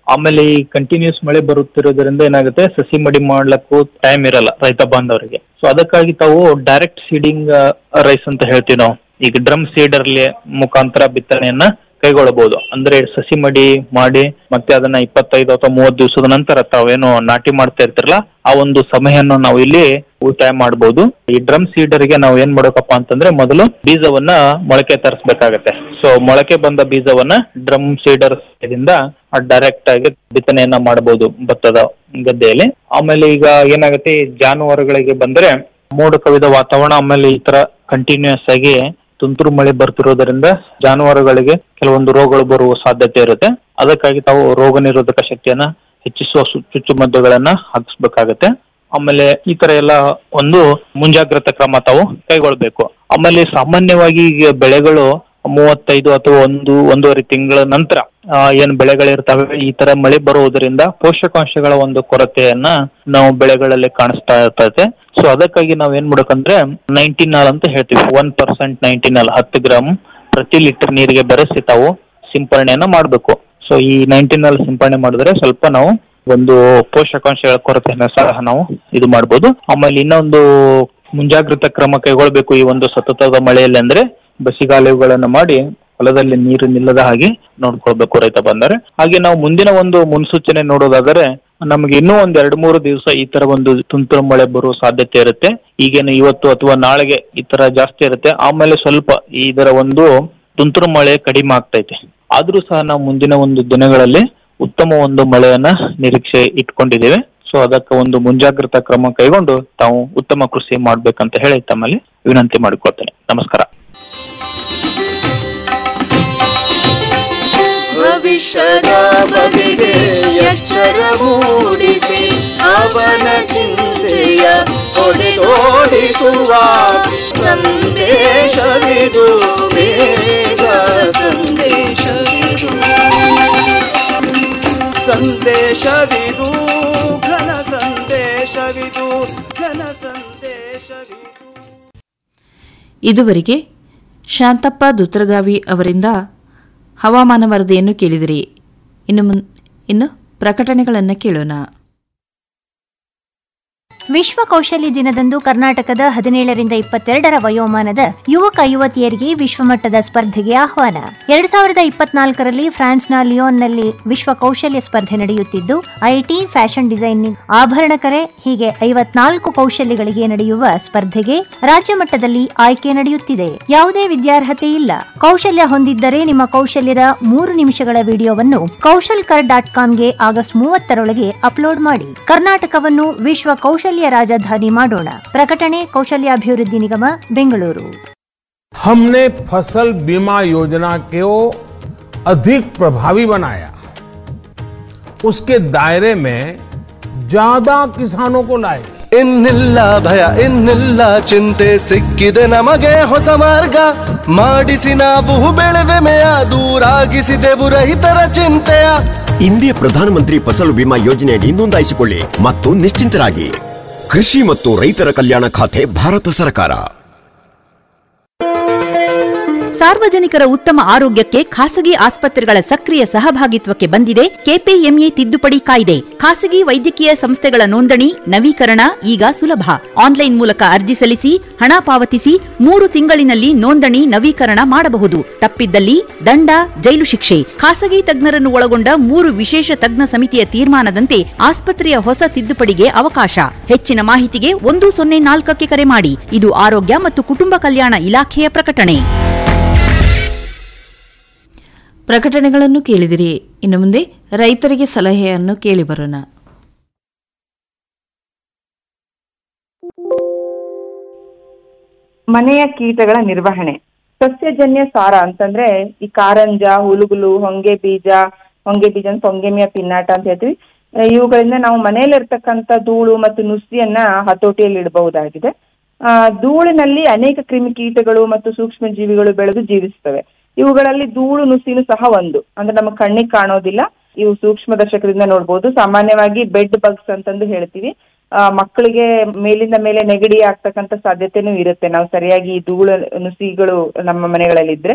ಆಮೇಲೆ ಈ ಕಂಟಿನ್ಯೂಸ್ ಮಳೆ ಬರುತ್ತಿರೋದ್ರಿಂದ ಏನಾಗುತ್ತೆ ಸಸಿ ಮಡಿ ಮಾಡ್ಲಕ್ಕೂ ಟೈಮ್ ಇರಲ್ಲ ರೈತ ಬಾಂಧವರಿಗೆ ಸೊ ಅದಕ್ಕಾಗಿ ತಾವು ಡೈರೆಕ್ಟ್ ಸೀಡಿಂಗ್ ರೈಸ್ ಅಂತ ಹೇಳ್ತೀವಿ ನಾವು ಈಗ ಡ್ರಮ್ ಸೀಡರ್ಲಿ ಮುಖಾಂತರ ಬಿತ್ತನೆಯನ್ನ ಕೈಗೊಳ್ಳಬಹುದು ಅಂದ್ರೆ ಸಸಿ ಮಡಿ ಮಾಡಿ ಮತ್ತೆ ಅದನ್ನ ಇಪ್ಪತ್ತೈದು ಅಥವಾ ಮೂವತ್ತು ದಿವಸದ ನಂತರ ತಾವೇನು ನಾಟಿ ಮಾಡ್ತಾ ಇರ್ತಿರಲ್ಲ ಆ ಒಂದು ಸಮಯವನ್ನು ನಾವು ಇಲ್ಲಿ ಉಳಿತಾಯ ಮಾಡಬಹುದು ಈ ಡ್ರಮ್ ಸೀಡರ್ಗೆ ನಾವು ಏನ್ ಮಾಡ್ಬೇಕಪ್ಪ ಅಂತಂದ್ರೆ ಮೊದಲು ಬೀಜವನ್ನ ಮೊಳಕೆ ತರಿಸ್ಬೇಕಾಗತ್ತೆ ಸೊ ಮೊಳಕೆ ಬಂದ ಬೀಜವನ್ನ ಡ್ರಮ್ ಸೀಡರ್ ದಿಂದ ಡೈರೆಕ್ಟ್ ಆಗಿ ಬಿತ್ತನೆಯನ್ನ ಮಾಡಬಹುದು ಭತ್ತದ ಗದ್ದೆಯಲ್ಲಿ ಆಮೇಲೆ ಈಗ ಏನಾಗುತ್ತೆ ಈ ಜಾನುವಾರುಗಳಿಗೆ ಬಂದ್ರೆ ಮೋಡ ಕವಿದ ವಾತಾವರಣ ಆಮೇಲೆ ಈ ತರ ಕಂಟಿನ್ಯೂಸ್ ಆಗಿ ತುಂತುರು ಮಳೆ ಬರ್ತಿರೋದ್ರಿಂದ ಜಾನುವಾರುಗಳಿಗೆ ಕೆಲವೊಂದು ರೋಗಗಳು ಬರುವ ಸಾಧ್ಯತೆ ಇರುತ್ತೆ ಅದಕ್ಕಾಗಿ ತಾವು ರೋಗ ನಿರೋಧಕ ಶಕ್ತಿಯನ್ನ ಹೆಚ್ಚಿಸುವ ಸು- ಚುಚ್ಚುಮದ್ದುಗಳನ್ನ ಹಾಕಿಸ್ಬೇಕಾಗತ್ತೆ ಆಮೇಲೆ ಈ ತರ ಎಲ್ಲ ಒಂದು ಮುಂಜಾಗ್ರತಾ ಕ್ರಮ ತಾವು ಕೈಗೊಳ್ಬೇಕು ಆಮೇಲೆ ಸಾಮಾನ್ಯವಾಗಿ ಈಗ ಬೆಳೆಗಳು ಮೂವತ್ತೈದು ಅಥವಾ ಒಂದು ಒಂದೂವರೆ ತಿಂಗಳ ನಂತರ ಆ, ಏನ್ ಬೆಳೆಗಳಿರ್ತವೆ ಈ ತರ ಮಳೆ ಬರುವುದರಿಂದ ಪೋಷಕಾಂಶಗಳ ಒಂದು ಕೊರತೆಯನ್ನ ನಾವು ಬೆಳೆಗಳಲ್ಲಿ ಕಾಣಿಸ್ತಾ ಇರ್ತದೆ ಸೊ ಅದಕ್ಕಾಗಿ ನಾವ್ ಏನ್ ಮಾಡ್ಬೇಕಂದ್ರೆ ನೈಂಟಿನಾಲ್ ಅಂತ ಹೇಳ್ತೀವಿ ಒನ್ ಪರ್ಸೆಂಟ್ ನೈಂಟಿನಾಲ್ ಹತ್ತು ಗ್ರಾಮ್ ಪ್ರತಿ ಲೀಟರ್ ನೀರಿಗೆ ಬೆರೆಸಿ ತಾವು ಸಿಂಪರಣೆಯನ್ನ ಮಾಡಬೇಕು ಸೊ ಈ ನೈಂಟಿನಾಲ್ ಸಿಂಪರಣೆ ಮಾಡಿದ್ರೆ ಸ್ವಲ್ಪ ನಾವು ಒಂದು ಪೋಷಕಾಂಶಗಳ ಕೊರತೆಯನ್ನ ಸಹ ನಾವು ಇದು ಮಾಡ್ಬೋದು ಆಮೇಲೆ ಇನ್ನೊಂದು ಮುಂಜಾಗ್ರತಾ ಕ್ರಮ ಕೈಗೊಳ್ಬೇಕು ಈ ಒಂದು ಸತತದ ಮಳೆಯಲ್ಲಿ ಅಂದ್ರೆ ಬಸಿಗಾಲುಗಳನ್ನ ಮಾಡಿ ಹೊಲದಲ್ಲಿ ನೀರು ನಿಲ್ಲದ ಹಾಗೆ ನೋಡ್ಕೊಳ್ಬೇಕು ರೈತ ಬಂದರೆ ಹಾಗೆ ನಾವು ಮುಂದಿನ ಒಂದು ಮುನ್ಸೂಚನೆ ನೋಡೋದಾದರೆ ನಮಗೆ ಇನ್ನೂ ಒಂದ್ ಎರಡ್ ಮೂರು ದಿವಸ ಈ ತರ ಒಂದು ತುಂತುರು ಮಳೆ ಬರುವ ಸಾಧ್ಯತೆ ಇರುತ್ತೆ ಈಗೇನು ಇವತ್ತು ಅಥವಾ ನಾಳೆಗೆ ಈ ತರ ಜಾಸ್ತಿ ಇರುತ್ತೆ ಆಮೇಲೆ ಸ್ವಲ್ಪ ಇದರ ಒಂದು ತುಂತುರು ಮಳೆ ಕಡಿಮೆ ಆಗ್ತೈತೆ ಆದ್ರೂ ಸಹ ನಾವು ಮುಂದಿನ ಒಂದು ದಿನಗಳಲ್ಲಿ ಉತ್ತಮ ಒಂದು ಮಳೆಯನ್ನ ನಿರೀಕ್ಷೆ ಇಟ್ಕೊಂಡಿದ್ದೇವೆ ಸೊ ಅದಕ್ಕೆ ಒಂದು ಮುಂಜಾಗ್ರತಾ ಕ್ರಮ ಕೈಗೊಂಡು ತಾವು ಉತ್ತಮ ಕೃಷಿ ಮಾಡ್ಬೇಕಂತ ಹೇಳಿ ತಮ್ಮಲ್ಲಿ ವಿನಂತಿ ಮಾಡಿಕೊಳ್ತೇನೆ ನಮಸ್ಕಾರ ಭವಿಷ್ಯದ ಬಗೆಗೆ ಎಚ್ಚರ ಮೂಡಿಸಿ ಅವನ ಚಿಂತೆಯ ಹೊಡೆದೋಡಿಸುವ ಸಂದೇಶವಿದು ಬೇಗ ಸಂದೇಶವಿದು ಸಂದೇಶವಿದು ಘನ ಸಂದೇಶವಿದು ಘನ ಸಂದೇಶವಿದು ಇದುವರೆಗೆ ಶಾಂತಪ್ಪ ದುತ್ರಗಾವಿ ಅವರಿಂದ ಹವಾಮಾನ ವರದಿಯನ್ನು ಕೇಳಿದಿರಿ ಇನ್ನು ಮುನ್- ಇನ್ನು ಪ್ರಕಟಣೆಗಳನ್ನು ಕೇಳೋಣ ವಿಶ್ವ ಕೌಶಲ್ಯ ದಿನದಂದು ಕರ್ನಾಟಕದ ಹದಿನೇಳರಿಂದ ಇಪ್ಪತ್ತೆರಡರ ವಯೋಮಾನದ ಯುವಕ ಯುವತಿಯರಿಗೆ ವಿಶ್ವಮಟ್ಟದ ಸ್ಪರ್ಧೆಗೆ ಆಹ್ವಾನ ಎರಡ್ ಸಾವಿರದ ಇಪ್ಪತ್ನಾಲ್ಕರಲ್ಲಿ ಫ್ರಾನ್ಸ್ನ ಲಿಯೋನ್ನಲ್ಲಿ ವಿಶ್ವ ಕೌಶಲ್ಯ ಸ್ಪರ್ಧೆ ನಡೆಯುತ್ತಿದ್ದು ಐಟಿ ಫ್ಯಾಷನ್ ಡಿಸೈನಿಂಗ್ ಆಭರಣ ಕಲೆ ಹೀಗೆ ಐವತ್ನಾಲ್ಕು ಕೌಶಲ್ಯಗಳಿಗೆ ನಡೆಯುವ ಸ್ಪರ್ಧೆಗೆ ರಾಜ್ಯ ಮಟ್ಟದಲ್ಲಿ ಆಯ್ಕೆ ನಡೆಯುತ್ತಿದೆ ಯಾವುದೇ ವಿದ್ಯಾರ್ಹತೆ ಇಲ್ಲ ಕೌಶಲ್ಯ ಹೊಂದಿದ್ದರೆ ನಿಮ್ಮ ಕೌಶಲ್ಯದ ಮೂರು ನಿಮಿಷಗಳ ವಿಡಿಯೋವನ್ನು ಕೌಶಲ್ ಕರ್ ಡಾಟ್ ಕಾಮ್ಗೆ ಆಗಸ್ಟ್ ಮೂವತ್ತರೊಳಗೆ ಅಪ್ಲೋಡ್ ಮಾಡಿ ಕರ್ನಾಟಕವನ್ನು ವಿಶ್ವ ಕೌಶಲ್ಯ ರಾಜಧಾನಿ ಮಾಡೋಣ ಪ್ರಕಟಣೆ ಕೌಶಲ್ಯಾಭಿವೃದ್ಧಿ ನಿಗಮ ಬೆಂಗಳೂರು हमने फसल बीमा योजना को अधिक प्रभावी बनाया उसके दायरे में ज्यादा किसानों को लाए ಇನ್ನಿಲ್ಲ ಭಯ ಇನ್ನಿಲ್ಲ ಚಿಂತೆ ಸಿಕ್ಕಿದೆ ನಮಗೆ ಹೊಸ ಮಾರ್ಗ ಮಾಡಿಸಿ ನಾವು ಬೆಳೆವೆಮೆಯ ದೂರಾಗಿಸಿದೆವು ರೈತರ ಚಿಂತೆಯ ಇಂದೇ ಪ್ರಧಾನಮಂತ್ರಿ ಫಸಲು ಬಿಮಾ ಯೋಜನೆಯಡಿ ನೋಂದಾಯಿಸಿಕೊಳ್ಳಿ ಮತ್ತು ನಿಶ್ಚಿಂತರಾಗಿ ಕೃಷಿ ಮತ್ತು ರೈತರ ಕಲ್ಯಾಣ ಖಾತೆ ಭಾರತ ಸರ್ಕಾರ ಸಾರ್ವಜನಿಕರ ಉತ್ತಮ ಆರೋಗ್ಯಕ್ಕೆ ಖಾಸಗಿ ಆಸ್ಪತ್ರೆಗಳ ಸಕ್ರಿಯ ಸಹಭಾಗಿತ್ವಕ್ಕೆ ಬಂದಿದೆ ಕೆಪಿಎಂಇ ತಿದ್ದುಪಡಿ ಕಾಯ್ದೆ ಖಾಸಗಿ ವೈದ್ಯಕೀಯ ಸಂಸ್ಥೆಗಳ ನೋಂದಣಿ ನವೀಕರಣ ಈಗ ಸುಲಭ ಆನ್ಲೈನ್ ಮೂಲಕ ಅರ್ಜಿ ಸಲ್ಲಿಸಿ ಹಣ ಪಾವತಿಸಿ ಮೂರು ತಿಂಗಳಿನಲ್ಲಿ ನೋಂದಣಿ ನವೀಕರಣ ಮಾಡಬಹುದು ತಪ್ಪಿದ್ದಲ್ಲಿ ದಂಡ ಜೈಲು ಶಿಕ್ಷೆ ಖಾಸಗಿ ತಜ್ಞರನ್ನು ಒಳಗೊಂಡ ಮೂರು ವಿಶೇಷ ತಜ್ಞ ಸಮಿತಿಯ ತೀರ್ಮಾನದಂತೆ ಆಸ್ಪತ್ರೆಯ ಹೊಸ ತಿದ್ದುಪಡಿಗೆ ಅವಕಾಶ ಹೆಚ್ಚಿನ ಮಾಹಿತಿಗೆ ಒಂದು ಸೊನ್ನೆ ನಾಲ್ಕಕ್ಕೆ ಕರೆ ಮಾಡಿ ಇದು ಆರೋಗ್ಯ ಮತ್ತು ಕುಟುಂಬ ಕಲ್ಯಾಣ ಇಲಾಖೆಯ ಪ್ರಕಟಣೆ ಪ್ರಕಟಣೆಗಳನ್ನು ಕೇಳಿದಿರಿ ಇನ್ನು ಮುಂದೆ ರೈತರಿಗೆ ಸಲಹೆಯನ್ನು ಕೇಳಿ ಬರೋಣ ಮನೆಯ ಕೀಟಗಳ ನಿರ್ವಹಣೆ ಸಸ್ಯಜನ್ಯ ಸಾರ ಅಂತಂದ್ರೆ ಈ ಕಾರಂಜ ಹುಳುಗುಲು ಹೊಂಗೆ ಬೀಜ ಹೊಂಗೆ ಬೀಜ ಅಂತ ಹೊಂಗೆಮಿಯ ಪಿನ್ನಾಟ ಅಂತ ಹೇಳ್ತೀವಿ ಆ, ಇವುಗಳಿಂದ ನಾವು ಮನೆಯಲ್ಲಿರ್ತಕ್ಕಂಥ ಧೂಳು ಮತ್ತು ನುಸಿಯನ್ನ ಹತೋಟಿಯಲ್ಲಿ ಇಡಬಹುದಾಗಿದೆ ಆ, ಧೂಳಿನಲ್ಲಿ ಅನೇಕ ಕ್ರಿಮಿಕೀಟಗಳು ಮತ್ತು ಸೂಕ್ಷ್ಮ ಜೀವಿಗಳು ಬೆಳೆದು ಜೀವಿಸ್ತವೆ ಇವುಗಳಲ್ಲಿ ಧೂಳು ನುಸಿನು ಸಹ ಒಂದು ಅಂದ್ರೆ ನಮ್ಮ ಕಣ್ಣಿಗೆ ಕಾಣೋದಿಲ್ಲ ಇವು ಸೂಕ್ಷ್ಮ ದರ್ಶಕದಿಂದ ನೋಡ್ಬೋದು ಸಾಮಾನ್ಯವಾಗಿ ಬೆಡ್ ಬಗ್ಸ್ ಅಂತಂದು ಹೇಳ್ತೀವಿ ಆ, ಮಕ್ಕಳಿಗೆ ಮೇಲಿಂದ ಮೇಲೆ ನೆಗಡಿ ಆಗ್ತಕ್ಕಂಥ ಸಾಧ್ಯತೆನೂ ಇರುತ್ತೆ ನಾವು ಸರಿಯಾಗಿ ಈ ಧೂಳು ನುಸಿಗಳು ನಮ್ಮ ಮನೆಗಳಲ್ಲಿ ಇದ್ರೆ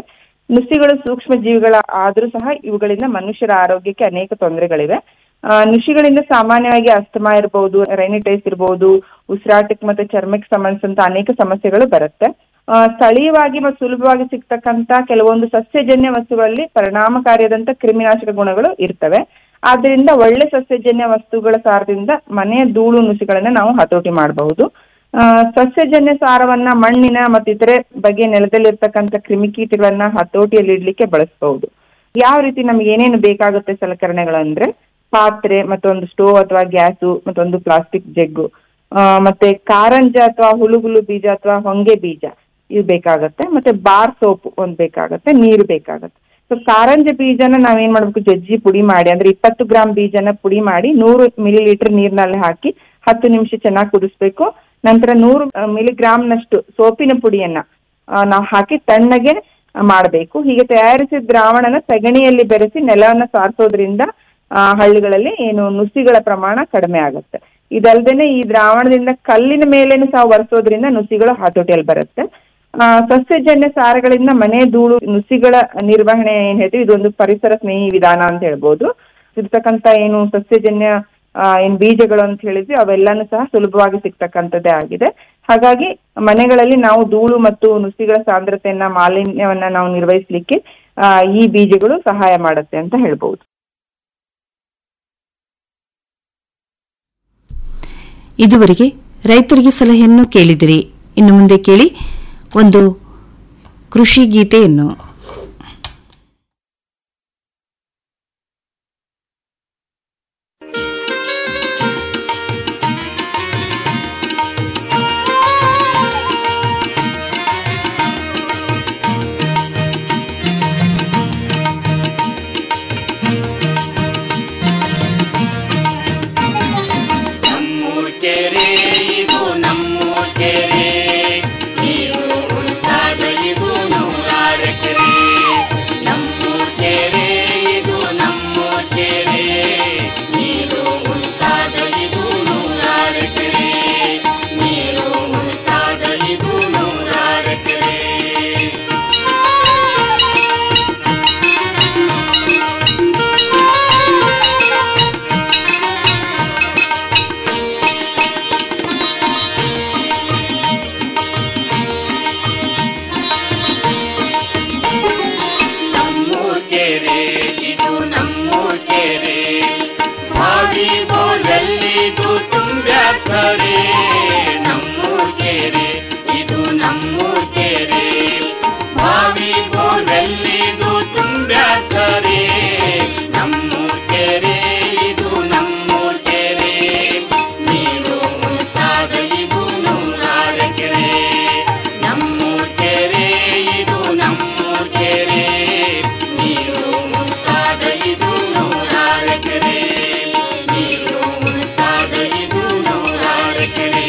ನುಸಿಗಳು ಸೂಕ್ಷ್ಮ ಜೀವಿಗಳ ಆದ್ರೂ ಸಹ ಇವುಗಳಿಂದ ಮನುಷ್ಯರ ಆರೋಗ್ಯಕ್ಕೆ ಅನೇಕ ತೊಂದರೆಗಳಿವೆ ಆ, ನುಸಿಗಳಿಂದ ಸಾಮಾನ್ಯವಾಗಿ ಅಸ್ತಮಾ ಇರಬಹುದು ರೈನಿಟೈಸ್ ಇರಬಹುದು ಉಸಿರಾಟಕ್ಕೆ ಮತ್ತೆ ಚರ್ಮಕ್ಕೆ ಸಂಬಂಧಿಸಿದಂತ ಅನೇಕ ಸಮಸ್ಯೆಗಳು ಬರುತ್ತೆ ಆ, ಸ್ಥಳೀಯವಾಗಿ ಮತ್ತು ಸುಲಭವಾಗಿ ಸಿಗ್ತಕ್ಕಂತ ಕೆಲವೊಂದು ಸಸ್ಯಜನ್ಯ ವಸ್ತುಗಳಲ್ಲಿ ಪರಿಣಾಮಕಾರಿಯಾದಂತ ಕ್ರಿಮಿನಾಶಕ ಗುಣಗಳು ಇರ್ತವೆ ಆದ್ರಿಂದ ಒಳ್ಳೆ ಸಸ್ಯಜನ್ಯ ವಸ್ತುಗಳ ಸಾರದಿಂದ ಮನೆಯ ಧೂಳು ನುಸಿಗಳನ್ನ ನಾವು ಹತೋಟಿ ಮಾಡಬಹುದು ಆ, ಸಸ್ಯಜನ್ಯ ಸಾರವನ್ನ ಮಣ್ಣಿನ ಮತ್ತು ಇತರೆ ಬಗೆಯ ನೆಲದಲ್ಲಿರ್ತಕ್ಕಂಥ ಕ್ರಿಮಿಕೀಟಗಳನ್ನ ಹತೋಟಿಯಲ್ಲಿ ಇಡ್ಲಿಕ್ಕೆ ಬಳಸಬಹುದು ಯಾವ ರೀತಿ ನಮ್ಗೆ ಏನೇನು ಬೇಕಾಗುತ್ತೆ ಸಲಕರಣೆಗಳು ಅಂದ್ರೆ ಪಾತ್ರೆ ಮತ್ತೊಂದು ಸ್ಟೋವ್ ಅಥವಾ ಗ್ಯಾಸು ಮತ್ತೊಂದು ಪ್ಲಾಸ್ಟಿಕ್ ಜಗ್ಗು ಆ, ಮತ್ತೆ ಕಾರಂಜ ಅಥವಾ ಹುಳುಗುಲು ಬೀಜ ಅಥವಾ ಹೊಂಗೆ ಬೀಜ ಇವು ಬೇಕಾಗತ್ತೆ ಮತ್ತೆ ಬಾರ್ ಸೋಪ್ ಒಂದ್ ಬೇಕಾಗತ್ತೆ ನೀರು ಬೇಕಾಗತ್ತೆ ಸೊ ಕಾರಂಜ ಬೀಜನ ನಾವೇನ್ ಮಾಡ್ಬೇಕು ಜಜ್ಜಿ ಪುಡಿ ಮಾಡಿ ಅಂದ್ರೆ ಇಪ್ಪತ್ತು ಗ್ರಾಮ್ ಬೀಜನ ಪುಡಿ ಮಾಡಿ ನೂರು ಮಿಲಿ ಲೀಟರ್ ನೀರಿನಲ್ಲಿ ಹಾಕಿ ಹತ್ತು ನಿಮಿಷ ಚೆನ್ನಾಗಿ ಕುದಿಸ್ಬೇಕು ನಂತರ ನೂರು ಮಿಲಿಗ್ರಾಮ್ನಷ್ಟು ಸೋಪಿನ ಪುಡಿಯನ್ನ ಆ, ನಾವು ಹಾಕಿ ತಣ್ಣಗೆ ಮಾಡಬೇಕು ಹೀಗೆ ತಯಾರಿಸಿದ ದ್ರಾವಣನ ಸಗಣಿಯಲ್ಲಿ ಬೆರೆಸಿ ನೆಲವನ್ನ ಸಾರಿಸೋದ್ರಿಂದ ಆ, ಹಳ್ಳಿಗಳಲ್ಲಿ ಏನು ನುಸಿಗಳ ಪ್ರಮಾಣ ಕಡಿಮೆ ಆಗುತ್ತೆ ಇದಲ್ದೇನೆ ಈ ದ್ರಾವಣದಿಂದ ಕಲ್ಲಿನ ಮೇಲೇನು ಸಹ ಒರೆಸೋದ್ರಿಂದ ನುಸಿಗಳು ಹತೋಟಿಯಲ್ಲಿ ಬರುತ್ತೆ ಆ, ಸಸ್ಯಜನ್ಯ ಸಾರಗಳಿಂದ ಮನೆ ಧೂಳು ನುಸಿಗಳ ನಿರ್ವಹಣೆ ಏನ್ ಹೇಳ್ತೀವಿ ಇದೊಂದು ಪರಿಸರ ಸ್ನೇಹಿ ವಿಧಾನ ಅಂತ ಹೇಳ್ಬೋದು ಇರ್ತಕ್ಕಂತ ಏನು ಸಸ್ಯಜನ್ಯ ಆ, ಏನ್ ಬೀಜಗಳು ಅಂತ ಹೇಳಿದ್ವಿ ಅವೆಲ್ಲಾನು ಸಹ ಸುಲಭವಾಗಿ ಸಿಗ್ತಕ್ಕಂಥದ್ದೇ ಆಗಿದೆ ಹಾಗಾಗಿ ಮನೆಗಳಲ್ಲಿ ನಾವು ಧೂಳು ಮತ್ತು ನುಸಿಗಳ ಸಾಂದ್ರತೆಯನ್ನ ಮಾಲಿನ್ಯವನ್ನ ನಾವು ನಿರ್ವಹಿಸ್ಲಿಕ್ಕೆ ಆ, ಈ ಬೀಜಗಳು ಸಹಾಯ ಮಾಡುತ್ತೆ ಅಂತ ಹೇಳ್ಬಹುದು ಇದುವರೆಗೆ ರೈತರಿಗೆ ಸಲಹೆಯನ್ನು ಕೇಳಿದಿರಿ ಇನ್ನು ಮುಂದೆ ಕೇಳಿ ಒಂದು ಕೃಷಿ ಗೀತೆಯನ್ನು ನಮ್ಮೂರ್ ಕೆರೆ ಇದು ನಮ್ಮೂರ್ ಕೆರೆ ನೀರು ಉಳಿಸ್ತಾದ ಇದು ನೂರಾರು ಎಕರೆ ನಮ್ಮೂರ್ ಕೆರೆ ಇದು ನಮ್ಮೂರ್ ಕೆರೆ ನೀರು ಉಳಿಸ್ತಾದ ಇದು ನೂರಾರು ಎಕರೆ ನೀರು ಉಳಿಸ್ತಾದ ಇದು ನೂರಾರು ಎಕರೆ ನಮ್ಮೂರ್ ಕೆರೆ ಇದು ನಮ್ಮೂರ್ ಕೆರೆ ಬಾವಿ ಬೋರ್ವೆಲ್ಲಿದು ತುಂಬ್ಯಾಕರೆ ನಮ್ಮೂರ್ ಕೆರೆ ಇದು ನಮ್ಮೂರ್ ಕೆರೆ ಬಾವಿ ಬೋರ್ವೆಲ್ಲಿದು ತುಂಬ್ಯಾಕರೆ ನಮ್ಮೂರ್ ಕೆರೆ ಇದು ನಮ್ಮೂರ್ ಕೆರೆ ನೀರು ಉಳಿಸ್ತಾದ ಇದು ನೂರಾರು ಎಕರೆ ನಮ್ಮೂರ್ ಕೆರೆ ಇದು ನಮ್ಮೂರ್ ಕೆರೆ ನೀರು ಉಳಿಸ್ತಾದ ಇದು ನೂರಾರು ಎಕರೆ ನೀರು ಉಳಿಸ್ತಾದ ಇದು ನೂರಾರು ಎಕರೆ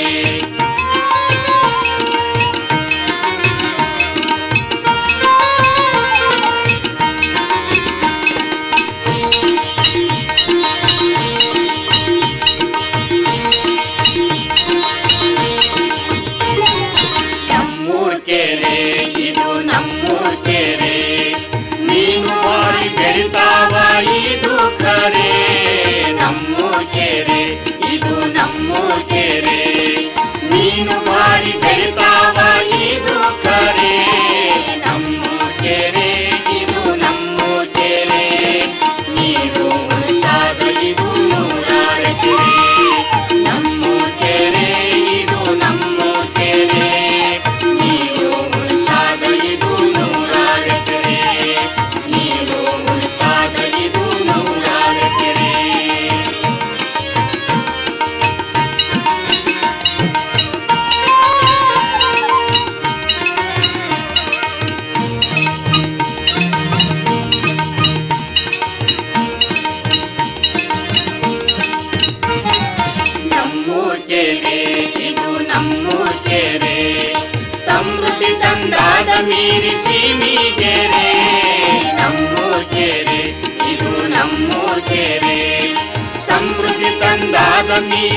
ನಮ್ಮೂರ್ ಕೆರೆ ಇದು ನಮ್ಮೂರ್ ಕೆರೆ ಮೀನು ಬಾರಿ ಬೆಳಿತಾವ ಇದು ಕರೆ ನಮ್ಮೂರ್ ಕೆರೆ ಇದು ನಮ್ಮೂರ್ ಕೆರೆ ಮೀನು ಬಾರಿ ಬೆಳಿತಾವ ಇದು ಕರೆ ನಮ್ಮೂರ್ ಕೆರೆ ಇದು ನಮ್ಮೂರ್ ಕೆರೆ ನೀರು ಉಳಿತಾದ ಇದು ನೂರಾರು ಎಕರೆ ನಮ್ಮೂರ್ ಕೆರೆ ಇದು ನಮ್ಮೂರ್ ಕೆರೆ ನೀರು ಉಳಿತಾದ ಇದು ನೂರಾರು ಎಕರೆ ನೀರು ಉಳಿತಾದ ಇದು ನೂರಾರು ಎಕರೆ ನಮ್ಮೂರ್ ಕೆರೆ ಇದು ನಮ್ಮೂರ್ ಕೆರೆ ಸಮೃದ್ಧಿ ತಂದಾದ ಮೀರಿ ಸೀಮಿಗೆರೆ ನಮ್ಮೂರ್ ಕೆರೆ ಇದು ನಮ್ಮೂರ್ ಕೆರೆ ಸಮೃದ್ಧಿ ತಂದಾದ ಮೀರಿ